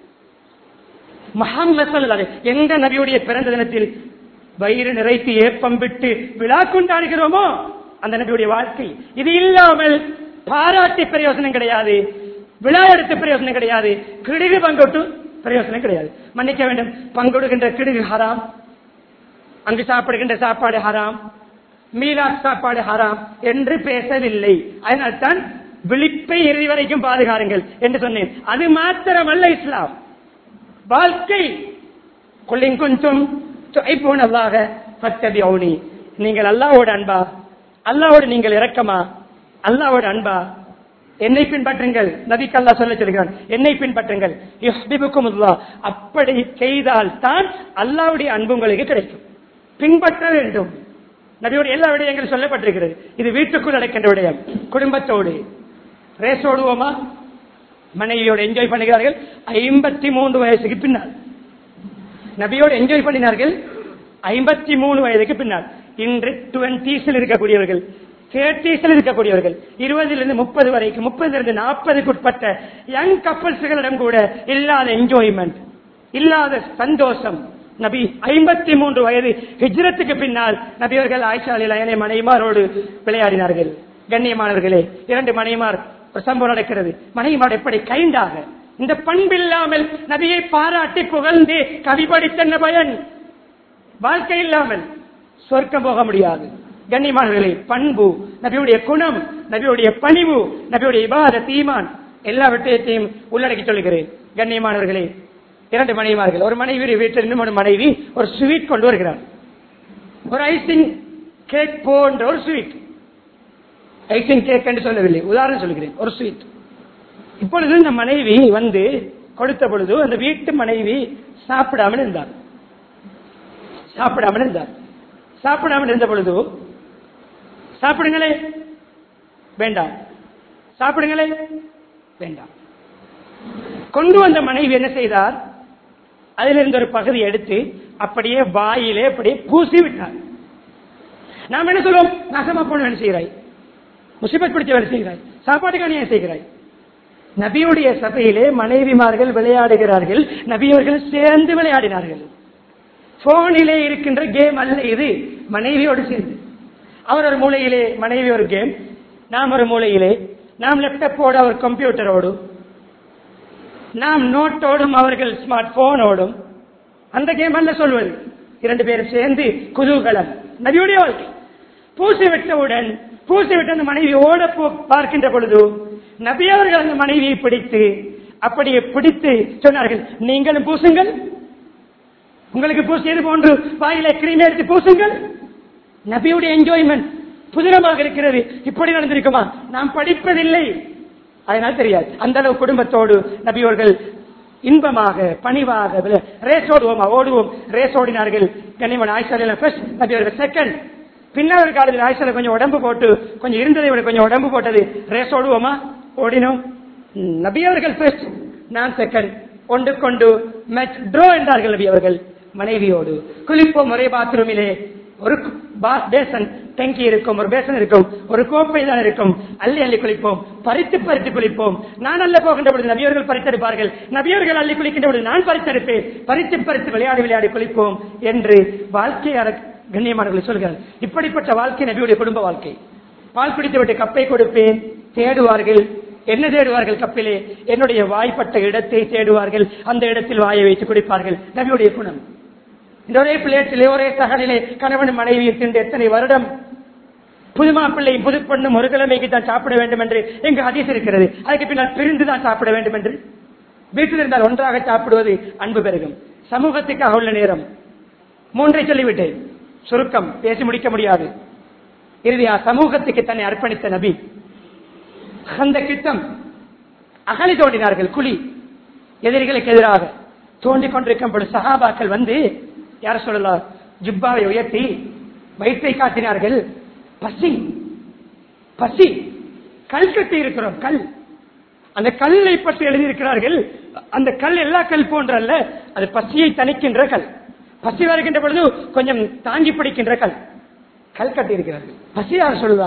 முகம்மது எந்த நபியுடைய பிறந்த தினத்தில் வயிறு நிறைத்து ஏப்பம் விட்டு விழா கொண்டாடுகிறோமோ அந்த நபியுடைய வாழ்க்கை இது இல்லாமல் பாராட்டி பிரயோசனம் கிடையாது விழா எடுத்து பிரயோசனம் கிடையாது கிடுகு பங்கொட்டு பிரயோசனம் கிடையாது மன்னிக்க வேண்டும் பங்கொடுக்கின்ற கிடுகு ஹராம் அங்கு சாப்பிடுகின்ற சாப்பாடு ஹராம் மீலாத் சாப்பாடு ஹராம் என்று பேசவில்லை அதனால்தான் விழிப்பை இறுதி வரைக்கும் பாதுகாருங்கள் என்று சொன்னேன் அது மாத்திரமல்ல இஸ்லாம் வாழ்க்கை கொள்ளிங் கொஞ்சம் போனதாக பத்தபியௌனி நீங்கள் அல்லாவோட அன்பா அல்லாவோடு நீங்கள் இரக்கமா அல்லாவோட அன்பா என்னை பின்பற்றுங்கள் நபிக்கு அல்லா சொல்ல சொல்கிறான் என்னை பின்பற்றுங்கள் யுஹ்பிபுக்கும் அல்லாஹ். அப்படி செய்தால் தான் அல்லாவுடைய அன்பு உங்களுக்கு கிடைக்கும் பின்பற்ற வேண்டும் நபியோட எல்லா விடயங்களும் சொல்லப்பட்டிருக்கிறது இது வீட்டுக்குள் நடக்கின்ற விடயம் குடும்பத்தோடு ரேஸ் ஓடுவோமா மனைவியோடு என்ஜாய் பண்ணுகிறார்கள் ஐம்பத்தி மூன்று வயசுக்கு பின்னால் நபியோடு என்ஜாய் பண்ணினார்கள் ஐம்பத்தி மூணு வயதுக்கு பின்னால் இன்று டுவெண்டிஸில் இருக்கக்கூடியவர்கள் தேர்ட்டிஸில் இருக்கக்கூடியவர்கள் இருபதிலிருந்து முப்பது வரைக்கும் முப்பதிலிருந்து நாற்பதுக்கு உட்பட்ட யங் கப்பல்ஸ்களிடம் கூட இல்லாத என்ஜாய்மெண்ட் இல்லாத சந்தோஷம் நபி ஐம்பத்தி மூன்று வயது ஹிஜ்ரத்துக்கு பின்னால் நபியவர்கள் ஆயிஷாலில் அயனை மனைமாரோடு விளையாடினார்கள் கண்ணியமானவர்களே இரண்டு மனைமார் ஒரு சம்பவம் நடக்கிறது மனைமார் எப்படி கைண்டாக இந்த பண்பில்லாமல் நபியை பாராட்டி புகழ்ந்து கவி படித்த பயன் வாழ்க்கை இல்லாமல் சொர்க்கம் போக முடியாது கண்ணியமானவர்களே பண்பு நபியுடைய குணம் நபியுடைய பணிவு நபியுடைய இபாத தீமான் எல்லா விட்டயத்தையும் உள்ளடக்கி சொல்லுகிறேன் கண்ணியமானவர்களே இரண்டு மனைவிமார்கள் ஒரு மனைவி வீட்டில் இன்னும் ஒரு மனைவி ஒரு ஸ்வீட் கொண்டு வருகிறார் ஒரு ஐசிங் கேக் போன்ற ஒரு ஸ்வீட் ஐசிங் கேக் என்று சொல்லவில்லை உதாரணம் சொல்கிறேன் ஒரு ஸ்வீட் இப்பொழுது இந்த மனைவி வந்து கொடுத்த பொழுது அந்த வீட்டு மனைவி சாப்பிடாமல் இருந்தார் சாப்பிடாமல் இருந்தார் சாப்பிடாமல் இருந்த பொழுது சாப்பிடுங்களே வேண்டாம் சாப்பிடுங்களே வேண்டாம் கொண்டு வந்த மனைவி என்ன செய்தார் அதிலிருந்து ஒரு பகுதி எடுத்து அப்படியே வாயிலே அப்படியே பூசி விட்டார் நாம் என்ன சொல்லுவோம் நாசமா போன வேலை செய்கிறாய் முசிபத் பிடிச்ச வேலை செய்கிறாய் சாப்பாட்டுக்கு அநியாயம் செய்கிறாய் நபியுடைய சபையிலே மனைவிமார்கள் விளையாடுகிறார்கள் நபியவர்கள் சேர்ந்து விளையாடினார்கள் போனிலே இருக்கின்ற கேம் அல்ல இது மனைவியோடு சேர்ந்து அவர் ஒரு மூலையிலே மனைவி ஒரு கேம் நாம் ஒரு மூலையிலே நாம் லேப்டாப்போடு அவர் கம்ப்யூட்டரோடு நாம் நோட்டோடும் அவர்கள் ஸ்மார்ட் போனோடும் அந்த கேம் அல்ல சொல்வது இரண்டு பேரும் சேர்ந்து குதூகலம் நபியுடைய வாழ்க்கை பூசி விட்டவுடன் பூசி விட்டு அந்த மனைவி ஓட போ- பார்க்கின்ற பொழுது நபி அவர்கள் அந்த மனைவியை பிடித்து அப்படியே பிடித்து சொன்னார்கள் நீங்களும் பூசுங்கள் உங்களுக்கு பூசியது போன்று வாயில கிரீம் எடுத்து பூசுங்கள் நபியுடைய என்ஜாய்மெண்ட் புதிரமாக இருக்கிறது இப்படி நடந்திருக்குமா நாம் படிப்பதில்லை அதனால் தெரியாது அந்த அளவு குடும்பத்தோடு நபியோர்கள் இன்பமாக பணிவாக விள- ரேஸ் ஓடுவோமா ஓடுவோம் ரேஸ் ஓடினார்கள் கனிமன் ஆய்ச்சாலையில் ஃபர்ஸ்ட் நபியோர்கள் செகண்ட் பின்னர் ஒரு காலத்தில் ஆய்ச்சாலை கொஞ்சம் உடம்பு போட்டு கொஞ்சம் இருந்ததை விட கொஞ்சம் உடம்பு போட்டது ரேஸ் ஓடுவோமா ஓடினோம் ம், நபி அவர்கள் ஃபர்ஸ்ட் நான் செகண்ட் கொண்டு கொண்டு மேட்ச் ட்ரோ என்றார்கள் நபி அவர்கள் மனைவியோடு குளிப்போம் ஒரே பாத்ரூமிலே ஒரு பா- பேசன் டெங்கி இருக்கும் ஒரு பேசன் இருக்கும் ஒரு கோப்பை தான் இருக்கும் அள்ளி அள்ளி குளிப்போம் பறித்து பறித்து குளிப்போம் நான் அல்ல போகின்ற பொழுது நபியவர்கள் பறித்தெடுப்பார்கள் நபியவர்கள் அள்ளி குளிக்கின்ற பொழுது நான் பறித்தெடுப்பேன் பறித்து பறித்து விளையாடி விளையாடி குளிப்போம் என்று வாழ்க்கை அற- கண்ணியமானவர்களை சொல்கிறார் இப்படிப்பட்ட வாழ்க்கை நபியுடைய குடும்ப வாழ்க்கை பால் குடித்து விட்டு கப்பை கொடுப்பேன் தேடுவார்கள் என்ன தேடுவார்கள் கப்பிலே என்னுடைய வாய்ப்பட்ட இடத்தை தேடுவார்கள் அந்த இடத்தில் வாயை வைத்து குடிப்பார்கள் நபியுடைய குணம் இந்த ஒரே பிளேட்டிலே ஒரே சகனிலே கணவன் மனைவியை தின்று எத்தனை வருடம் புது மாப்பிள்ளையும் புது பெண்ணும் ஒரு கிழமைக்கு தான் சாப்பிட வேண்டும் என்று எங்கு அதிசம் இருக்கிறது அதுக்கு பின்னால் பிரிந்து தான் சாப்பிட வேண்டும் என்று வீட்டில் இருந்தால் ஒன்றாக சாப்பிடுவது அன்பு பெருகும் சமூகத்துக்காக உள்ள நேரம் மூன்றை சொல்லிவிட்டேன் சுருக்கம் பேசி முடிக்க முடியாது இறுதியா சமூகத்துக்கு தன்னை அர்ப்பணித்த நபி அந்த கித்தம் அகழி தோண்டினார்கள் குழி எதிரிகளுக்கு எதிராக தோண்டிக் கொண்டிருக்கும் பொழுது சஹாபாக்கள் வந்து யார சொல்லலாம் ஜிப்பாவை உயர்த்தி வயிற்றை காட்டினார்கள் பசி பசி கல் கட்டி இருக்கிறோம் கல் அந்த கல்லை பற்றி எழுதியிருக்கிறார்கள் அந்த கல் எல்லா கல் போன்ற அல்ல அது பசியை தணிக்கின்ற கல் பசி வருகின்ற பொழுது கொஞ்சம் தாங்கி பிடிக்கின்ற கல் கல் கட்டி இருக்கிறார்கள் பசி யார் சொல்லுவா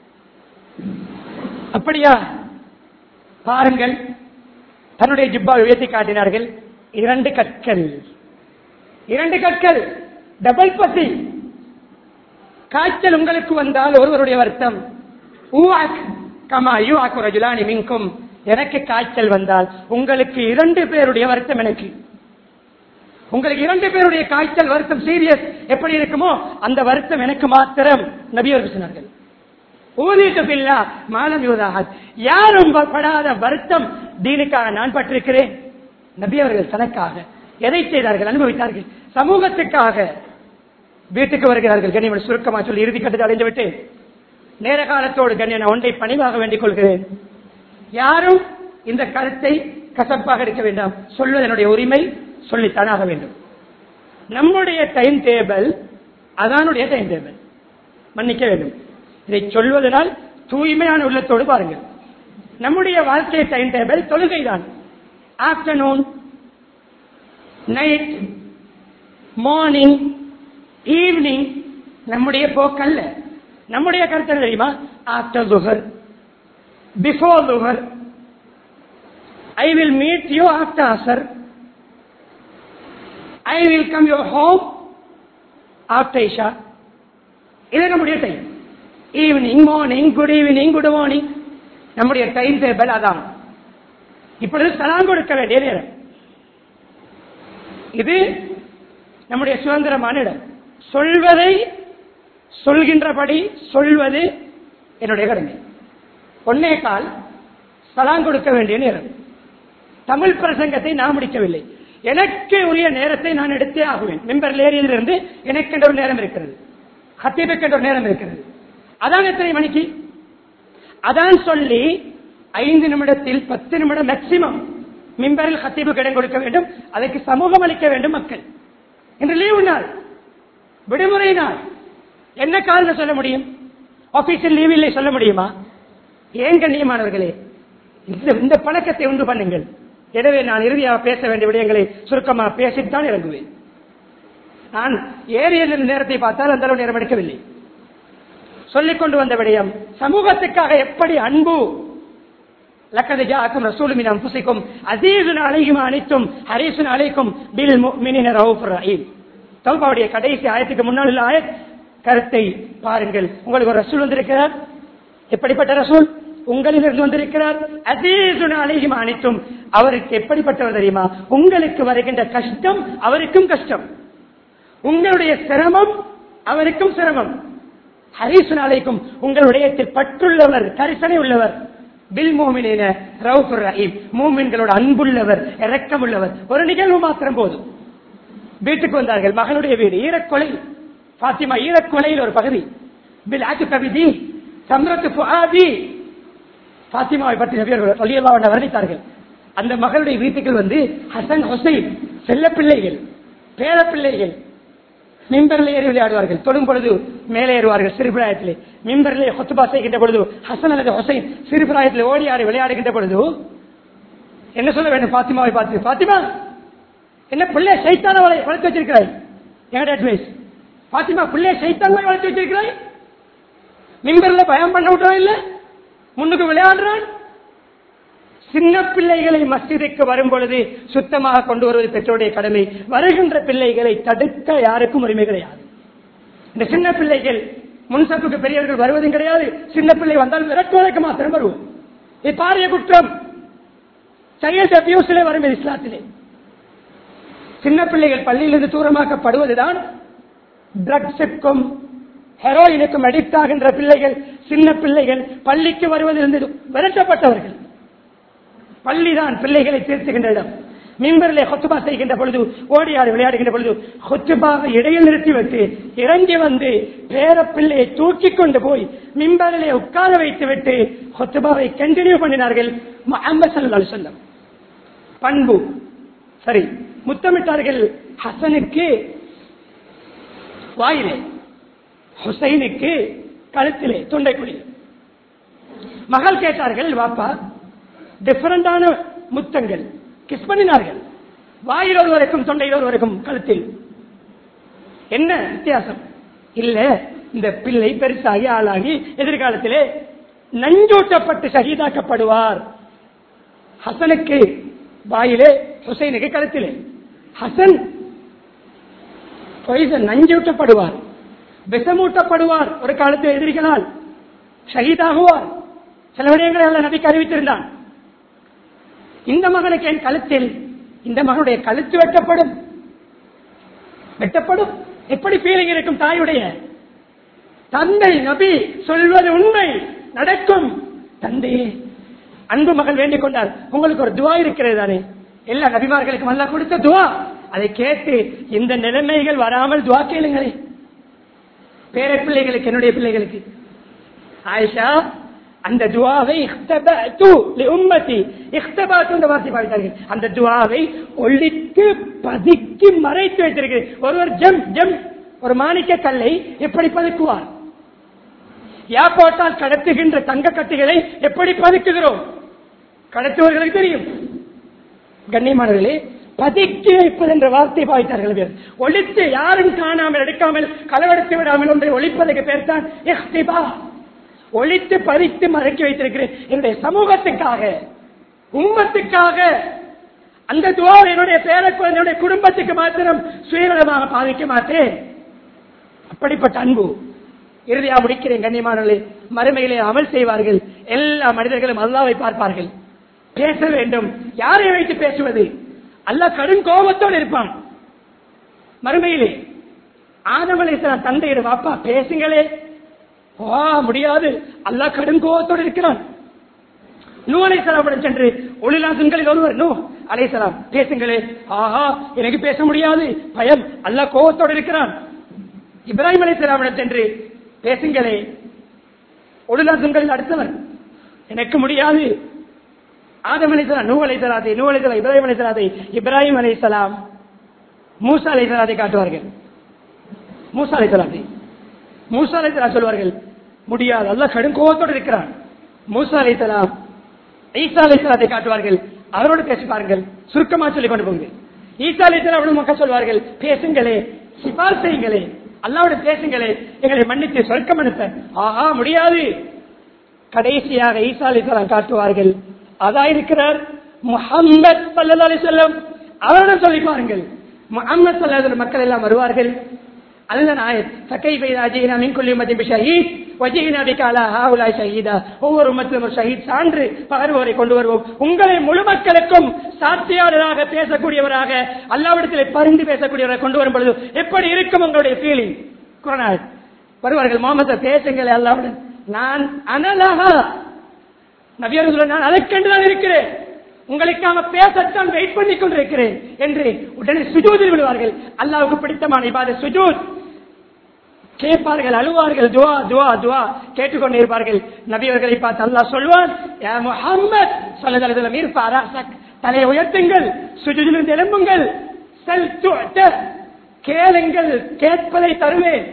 அப்படியா பாருங்கள் தன்னுடைய ஜிப்பா உயர்த்தி காட்டினார்கள் இரண்டு கற்கள் இரண்டு கற்கள் டபுள் பசி காய்ச்சல் உங்களுக்கு வந்தால் ஒருவருடைய வருத்தம் ஊவாக் கமா யூவாக்கு ரஜுலானி மின்கும் எனக்கு காய்ச்சல் வந்தால் உங்களுக்கு இரண்டு பேருடைய வருத்தம் எனக்கு உங்களுக்கு இரண்டு பேருடைய காய்ச்சல் வருத்தம் சீரியஸ் எப்படி இருக்குமோ அந்த வருத்தம் எனக்கு மாத்திரம் நபியர்கள் சொன்னார்கள் ஊதிட்டு பில்லா மாலம் யூதாகத் யாரும் படாத வருத்தம் தீனுக்காக நான் பட்டிருக்கிறேன் நபி அவர்கள் தனக்காக எதை செய்தார்கள் அனுபவித்தார்கள் சமூகத்துக்காக வீட்டுக்கு வருகிறார்கள் கண்ணியமன் சுருக்கமா சொல்லி இறுதி கட்டத்தை அடைந்து விட்டேன் நேர காலத்தோடு கண்ணியன் ஒன்றை பணிவாக வேண்டிக் கொள்கிறேன் யாரும் இந்த கருத்தை கசப்பாக எடுக்க வேண்டாம் சொல்வது என்னுடைய உரிமை சொல்லித்தானாக வேண்டும் நம்முடைய டைம் டேபிள் அதானுடைய டைம் டேபிள் மன்னிக்க வேண்டும் இதை சொல்வதனால் தூய்மையான உள்ளத்தோடு பாருங்கள் நம்முடைய வாழ்க்கை டைம் டேபிள் தொழுகை தான் ஆப்டர்நூன் நைட் மார்னிங் ஈவினிங் நம்முடைய போக்கல்ல நம்முடைய கருத்து என்ன தெரியுமா ஆஃப்டர் துகர் பிஃபோர் துகர் I will meet you after அசர் I will come your home after இஷா இது நம்முடைய time evening morning good evening good morning நம்முடைய டைம் டேபிள் அதான் இப்பொழுது சலாம் கொடுக்க வேண்டிய நேரம் இது நம்முடைய சுதந்திரமான இடம் சொல்வதை சொல்கின்றபடி சொல்வது என்னுடைய கடமை ஒன்னே கால் சலாம் கொடுக்க வேண்டிய நேரம் தமிழ் பிரசங்கத்தை நான் முடிக்கவில்லை எனக்கு உரிய நேரத்தை நான் எடுத்தே ஆகுவேன் மெம்பர் ஏறியதிலிருந்து எனக்கு ஒரு நேரம் இருக்கிறது ஹத்தீபுக்கு என்ற ஒரு நேரம் இருக்கிறது அதான் எத்தனை மணிக்கு அதான் சொல்லி ஐந்து நிமிடத்தில் பத்து நிமிடம் மேக்சிமம் மிம்பரில் ஹத்தீபுக்கு இடம் கொடுக்க வேண்டும் அதற்கு சமூகம் அளிக்க வேண்டும் மக்கள் இன்று லீவு நாள் விடுமுறை நாள் என்ன காரணம் சொல்ல முடியும் ஆபீஸில் லீவ் இல்லை சொல்ல முடியுமா ஏன் கண்ணியமானவர்களே இந்த இந்த பழக்கத்தை உண்டு பண்ணுங்கள் எனவே நான் இறுதியாக பேச வேண்டிய விடயங்களை சுருக்கமாக பேசித்தான் இறங்குவேன் நான் ஏரியல் நேரத்தை பார்த்தால் அந்த அளவு நேரம் எடுக்கவில்லை சொல்லிக் கொண்டு வந்த விடயம் சமூகத்துக்காக எப்படி அன்பு லக்கது ஜாக்கும் ரசூலுமின் அன்புசிக்கும் அசீசுன் அலையும் அனைத்தும் ஹரீசுன் அலைக்கும் பில் முஃமினீன ரவுஃபுர் ரஹீம் தௌபாவுடைய கடைசி ஆயத்துக்கு முன்னால் உள்ள ஆயத் கருத்தை பாருங்கள் உங்களுக்கு ஒரு ரசூல் வந்திருக்கிறார் எப்படிப்பட்ட ரசூல் உங்களிலிருந்து வந்திருக்கிறார் அசீசுன் அலையும் அனைத்தும் அவருக்கு எப்படிப்பட்டவர் தெரியுமா உங்களுக்கு வருகின்ற கஷ்டம் அவருக்கும் கஷ்டம் உங்களுடைய சிரமம் அவருக்கும் சிரமம் ஹரீசுன் அலைக்கும் உங்களுடைய பற்றுள்ளவர் கரிசனை உள்ளவர் பில் மோமின ரவுஃபுர் ரஹீம் மூமின்களோட அன்புள்ளவர் இரக்கமுள்ளவர் ஒரு நிகழ்வு மாத்திரம் போதும் வீட்டுக்கு வந்தார்கள் மகனுடைய வீடு ஈரக்கொலை பாத்திமா ஈரக்கொலையில் ஒரு பகுதி பில் ஆக்கு கவிதி சம்ரத்து புகாதி பாத்திமாவை பற்றி நபியர்கள் சொல்லியெல்லாம் வர்ணித்தார்கள் அந்த மகளுடைய வீட்டுக்குள் வந்து ஹசன் ஹுசைன் செல்ல பிள்ளைகள் பேர பிள்ளைகள் மிம்பரில் ஏறி விளையாடுவார்கள் தொடும் பொழுது மேலே ஏறுவார்கள் சிறுபிராயத்திலே மிம்பரிலே ஹொத்துபா செய்கின்ற பொழுது ஹசன் அல்லது ஹுசைன் சிறுபிராயத்தில் ஓடி ஆடி விளையாடுகின்ற பொழுது என்ன சொல்ல வேண்டும் பாத்திமாவை பார்த்து பாத்திமா என்ன பிள்ளை சைத்தான வளர்த்து வச்சிருக்கிறாய் என்னோட அட்வைஸ் பாத்திமா பிள்ளை சைத்தான் வளர்த்து வச்சிருக்கிறாய் மிம்பரில் பயம் பண்ண விட்டோம் இல்ல முன்னுக்கு விளையாடுறான் சின்ன பிள்ளைகளை மஸ்ஜிதுக்கு வரும் பொழுது சுத்தமாக கொண்டு வருவது பெற்றோருடைய கடமை வருகின்ற பிள்ளைகளை தடுக்க யாருக்கும் உரிமை கிடையாது இந்த சின்ன பிள்ளைகள் முன்சப்புக்கு பெரியவர்கள் வருவதும் கிடையாது சின்ன பிள்ளை வந்தால் விரட்டுவதற்கு மாத்திரம் வருவோம் இது பாரிய குற்றம் சைல்ட் அபியூஸ்ல வரும் இது இஸ்லாத்திலே சின்ன பிள்ளைகள் பள்ளியிலிருந்து தூரமாக்கப்படுவதுதான் ட்ரக்ஸுக்கும் ஹெரோயினுக்கும் அடிக்ட் ஆகின்ற பிள்ளைகள் சின்ன பிள்ளைகள் பள்ளிக்கு வருவதிலிருந்து விரட்டப்பட்டவர்கள் பள்ளிதான் பிள்ளைகளை தீர்த்துகின்ற இடம் மிம்பரிலே ஹொத்துபா செய்கின்ற பொழுது ஓடியாடு விளையாடுகின்ற பொழுது ஹொத்துபாவை இடையில் நிறுத்திவிட்டு இறங்கி வந்து பேர பிள்ளையை தூக்கி கொண்டு போய் மிம்பரிலே உட்கார வைத்து விட்டு ஹொத்துபாவை கண்டினியூ பண்ணினார்கள் சொல்லம் பண்பு சரி முத்தமிட்டார்கள் ஹசனுக்கு வாயிலே ஹுசைனுக்கு கழுத்திலே தொண்டைக்குழி மகள் கேட்டார்கள் வாப்பா டிஃபரண்டான முத்தங்கள் கிஸ் பண்ணினார்கள் வாயில் ஒருவருக்கும் தொண்டையில் ஒருவருக்கும் கழுத்தில் என்ன வித்தியாசம் இல்ல இந்த பிள்ளை பெருசாகி ஆளாகி எதிர்காலத்திலே நஞ்சூட்டப்பட்டு சகிதாக்கப்படுவார் ஹசனுக்கு வாயிலே ஹுசைனுக்கு கழுத்திலே ஹசன் பொய்சன் நஞ்சூட்டப்படுவார் விஷமூட்டப்படுவார் ஒரு காலத்தில் எதிரிகளால் ஷஹீதாகுவார் சில விடயங்களை அல்ல நபிக்கு அறிவித்திருந்தான் இந்த மகனுக்கு என் கழுத்தில் இந்த மகனுடைய கழுத்து வெட்டப்படும் வெட்டப்படும் எப்படி ஃபீலிங் இருக்கும் தாயுடைய தந்தை நபி சொல்வது உண்மை நடக்கும் தந்தையே அன்பு மகள் வேண்டிக் கொண்டார் உங்களுக்கு ஒரு துவா இருக்கிறது தானே எல்லா நபிமார்களுக்கும் அல்ல கொடுத்த துவா அதை கேட்டு இந்த நிலைமைகள் வராமல் துவா கேளுங்களே பேர பிள்ளைகளுக்கு என்னுடைய பிள்ளைகளுக்கு ஆயிஷா அந்த துவாவை உம்மத்தி என்ற வார்த்தை பாவித்தார்கள் அந்த துவாவை ஒழித்து பதுக்கி மறைத்து வைத்திருக்கிறது ஒருவர் ஜம் ஜம் ஒரு மாணிக்க கல்லை எப்படி பதுக்குவார் யா போட்டால் கடத்துகின்ற தங்க கட்டிகளை எப்படி பதுக்குகிறோம் கடத்துவர்களுக்கு தெரியும் கண்ணியமானவர்களே பதுக்கி வைப்பது என்ற வார்த்தை பாவித்தார்கள் பேர் ஒழித்து யாரும் காணாமல் எடுக்காமல் களவெடுத்து விடாமல் ஒன்றை ஒழிப்பதற்கு பேர் தான் ஒழித்து பறித்து மறைக்கி வைத்திருக்கிறேன் என்னுடைய சமூகத்துக்காக உம்மத்துக்காக அந்த துவா என்னுடைய பேரக்கு என்னுடைய குடும்பத்துக்கு மாத்திரம் சுயநலமாக பாதிக்க மாட்டேன் அப்படிப்பட்ட அன்பு இறுதியா முடிக்கிறேன் கண்ணியமானவர்களே மறுமையிலே அமல் செய்வார்கள் எல்லா மனிதர்களும் அல்லாவை பார்ப்பார்கள் பேச வேண்டும் யாரை வைத்து பேசுவது அல்லாஹ் கடும் கோபத்தோடு இருப்பான் மறுமையிலே ஆதமலை தந்தையிடம் அப்பா பேசுங்களே வா முடியாது அல்லாஹ் கடும் கோபத்தோடு இருக்கிறான் நூ அலைசலாமிடம் சென்று ஒளிலாசன்களில் ஒருவர் நூ அலைசலாம் பேசுங்களே ஆஹா எனக்கு பேச முடியாது பயம் அல்லாஹ் கோபத்தோடு இருக்கிறான் இப்ராஹிம் அலைசலாமிடம் சென்று பேசுங்களே ஒழுலாசங்கள் அடுத்தவர் எனக்கு முடியாது ஆதம் அலைசலாம் நூ அலைசலாத்தை நூ அலைசலாம் இப்ராஹிம் அலைசலாத்தை இப்ராஹிம் அலைசலாம் மூசா அலைசலாத்தை காட்டுவார்கள் மூசா அலைசலாத்தை மூசா அலைசலாம் சொல்வார்கள் முடியாது அல்லாஹ் கடும் கோபத்தோடு இருக்கிறான் மூசா அலைசலாம் ஈசா அலைசலாத்தை காட்டுவார்கள் அவரோடு பேசி பாருங்கள் சுருக்கமா சொல்லிக் கொண்டு போங்க ஈசா அலைசலாம் மக்கள் சொல்வார்கள் பேசுங்களே சிபால் செய்யுங்களே அல்லாவோட பேசுங்களே எங்களை மன்னித்து சொர்க்கம் அனுப்ப ஆஹா முடியாது கடைசியாக ஈசா அலிசலாம் காட்டுவார்கள் அதா இருக்கிறார் முஹம்மத் சல்லா அலிசல்லம் அவரிடம் சொல்லி பாருங்கள் முஹம்மது சல்லா மக்கள் எல்லாம் வருவார்கள் அதுதான் ஆயத் ஃபகைஃப இதா ஜீனா மின் குல்லி உம்மத்தின் பிஷஹீத் வஜீனா பிக அலா ஹாஉலாய் ஷஹீதா ஒவ்வொரு உம்மத்திலும் ஒரு ஷஹீத் சான்று பகர்வோரை கொண்டு வருவோம் உங்களை முழு மக்களுக்கும் சாட்சியாளராக பேசக்கூடியவராக அல்லாவிடத்திலே பரிந்து பேசக்கூடியவரை கொண்டு வரும் பொழுது எப்படி இருக்கும் உங்களுடைய ஃபீலிங் குரான் வருவார்கள் முகமது பேசுங்கள் அல்லாவுடன் நான் அனலகா நபியர் சொல்ல நான் அதற்கென்று தான் இருக்கிறேன் உங்களுக்காக பேசத்தான் வெயிட் பண்ணி கொண்டிருக்கிறேன் என்று உடனே சுஜூதில் விடுவார்கள் அல்லாவுக்கு பிடித்தமான இபாத சுஜூத் கேட்பார்கள் அழுவார்கள் துவா துவா துவா கேட்டுக்கொண்டு இருப்பார்கள் நபியவர்களை பார்த்து அல்லாஹ் சொல்வான் யா முஹம்மத் சொல்லதல்ல இருப்பாரா தலையை உயர்த்துங்கள் சுஜூதிலிருந்து எழும்புங்கள் செல் துஅத. கேளுங்கள் கேட்பதை தருவேன்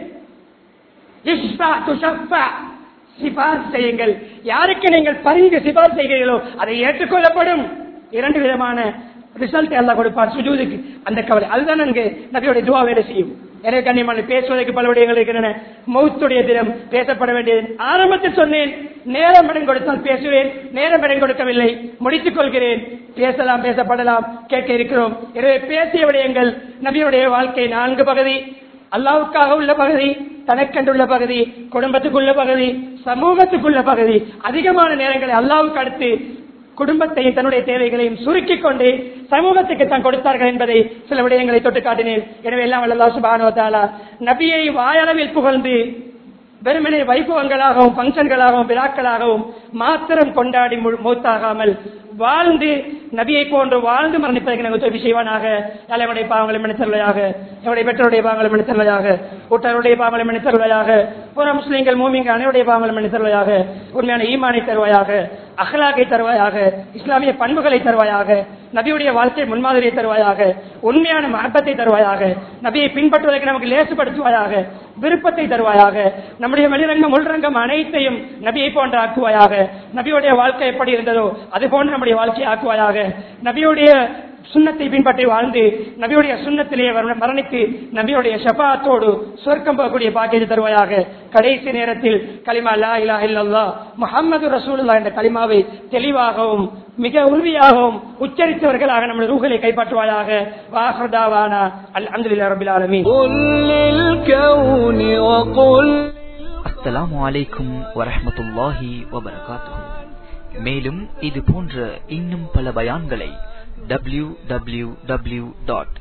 இஷ்பா துஷப்பா சிபார் செய்யுங்கள் யாருக்கு நீங்கள் பரிந்து சிபார் செய்கிறீர்களோ அதை ஏற்றுக்கொள்ளப்படும் இரண்டு விதமான ரிசல்ட் எல்லாம் கொடுப்பார் சுஜூதுக்கு அந்த கவலை அதுதான் அங்கு நபியுடைய துவா வேலை செய்யும் எனவே கண்ணியமான பேசுவதற்கு பல விடயங்கள் இருக்கின்றன மௌத்துடைய தினம் பேசப்பட வேண்டியது ஆரம்பத்தில் சொன்னேன் நேரம் இடம் கொடுத்தால் பேசுவேன் நேரம் இடம் கொடுக்கவில்லை முடித்துக் கொள்கிறேன் பேசலாம் பேசப்படலாம் கேட்க இருக்கிறோம் எனவே பேசிய விடயங்கள் நபியுடைய வாழ்க்கை நான்கு பகுதி அல்லாவுக்காக உள்ள பகுதி தனக்கென்றுள்ள பகுதி குடும்பத்துக்குள்ள பகுதி சமூகத்துக்குள்ள பகுதி அதிகமான நேரங்களை அல்லாவுக்கு அடுத்து குடும்பத்தையும் தன்னுடைய தேவைகளையும் சுருக்கிக் கொண்டு சமூகத்துக்கு தான் கொடுத்தார்கள் என்பதை சில விடயங்களை தொட்டு காட்டினேன் எனவே எல்லாம் அல்லா சுபானுவத்தாலா நபியை வாயளவில் புகழ்ந்து வெறுமனே வைபவங்களாகவும் பங்கன்களாகவும் விழாக்களாகவும் மாத்திரம் கொண்டாடி மு- மூத்தாகாமல் வாழ்ந்து நபியை போன்று வாழ்ந்து மரணிப்பதற்கு நாங்கள் உதவி செய்வானாக தலைவனுடைய பாவங்களை மன்னித்தருளையாக எவருடைய பெற்றோருடைய பாவங்களை மன்னித்தருளையாக கூட்டருடைய பாவங்களை மன்னித்தருளையாக புற முஸ்லீம்கள் மூமிங்க அனைவருடைய பாவங்களை மன்னித்தருளையாக உண்மையான ஈமானை தருவாயாக அகலாக்கை தருவாயாக இஸ்லாமிய பண்புகளை தருவாயாக நபியுடைய வாழ்க்கை முன்மாதிரியை தருவாயாக உண்மையான மகத்தை தருவாயாக நபியை பின்பற்றுவதற்கு நமக்கு லேசுபடுத்துவாயாக விருப்பத்தை தருவாயாக நம்முடைய வெளிரங்கம் உள்ரங்கம் அனைத்தையும் நபியை போன்று ஆக்குவாயாக நபியுடைய வாழ்க்கை எப்படி இருந்ததோ அது போன்று நம்முடைய வாழ்க்கையை ஆக்குவாயாக நபியுடைய சுண்ணத்தை பின்பற்றி வாழ்ந்து நபியுடைய சுண்ணத்திலேயே வர- மரணித்து நபியுடைய ஷபாத்தோடு சொர்க்கம் போகக்கூடிய பாக்கியத்தை தருவாயாக கடைசி நேரத்தில் கலிமா லா இலாஹ இல்லல்லாஹ் முஹம்மது ரசூலுல்லாஹ் என்ற கலிமாவை தெளிவாகவும் மிக உறுதியாகவும் உச்சரித்தவர்களாக நம்முடைய ரூகளை கைப்பற்றுவாயாக வாஹர்தாவானா அல்ஹம்துலில்லாஹி ரப்பில் ஆலமீன் قل للكون وقل அஸ்ஸலாமு அலைக்கும் வரஹ்மத்துல்லாஹி வபரகாத்துஹு மேலும் இது போன்ற இன்னும் பல பயான்களை W W W dot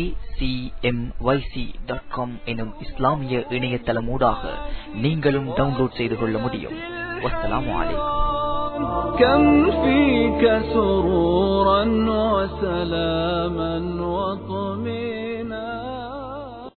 dot com எனும் இஸ்லாமிய இணையதளமூடாக நீங்களும் டவுன்லோட் செய்து கொள்ள முடியும் வஸ்ஸலாமு அலைக்கும் كم فيك سرورا وسلاما وطمئنا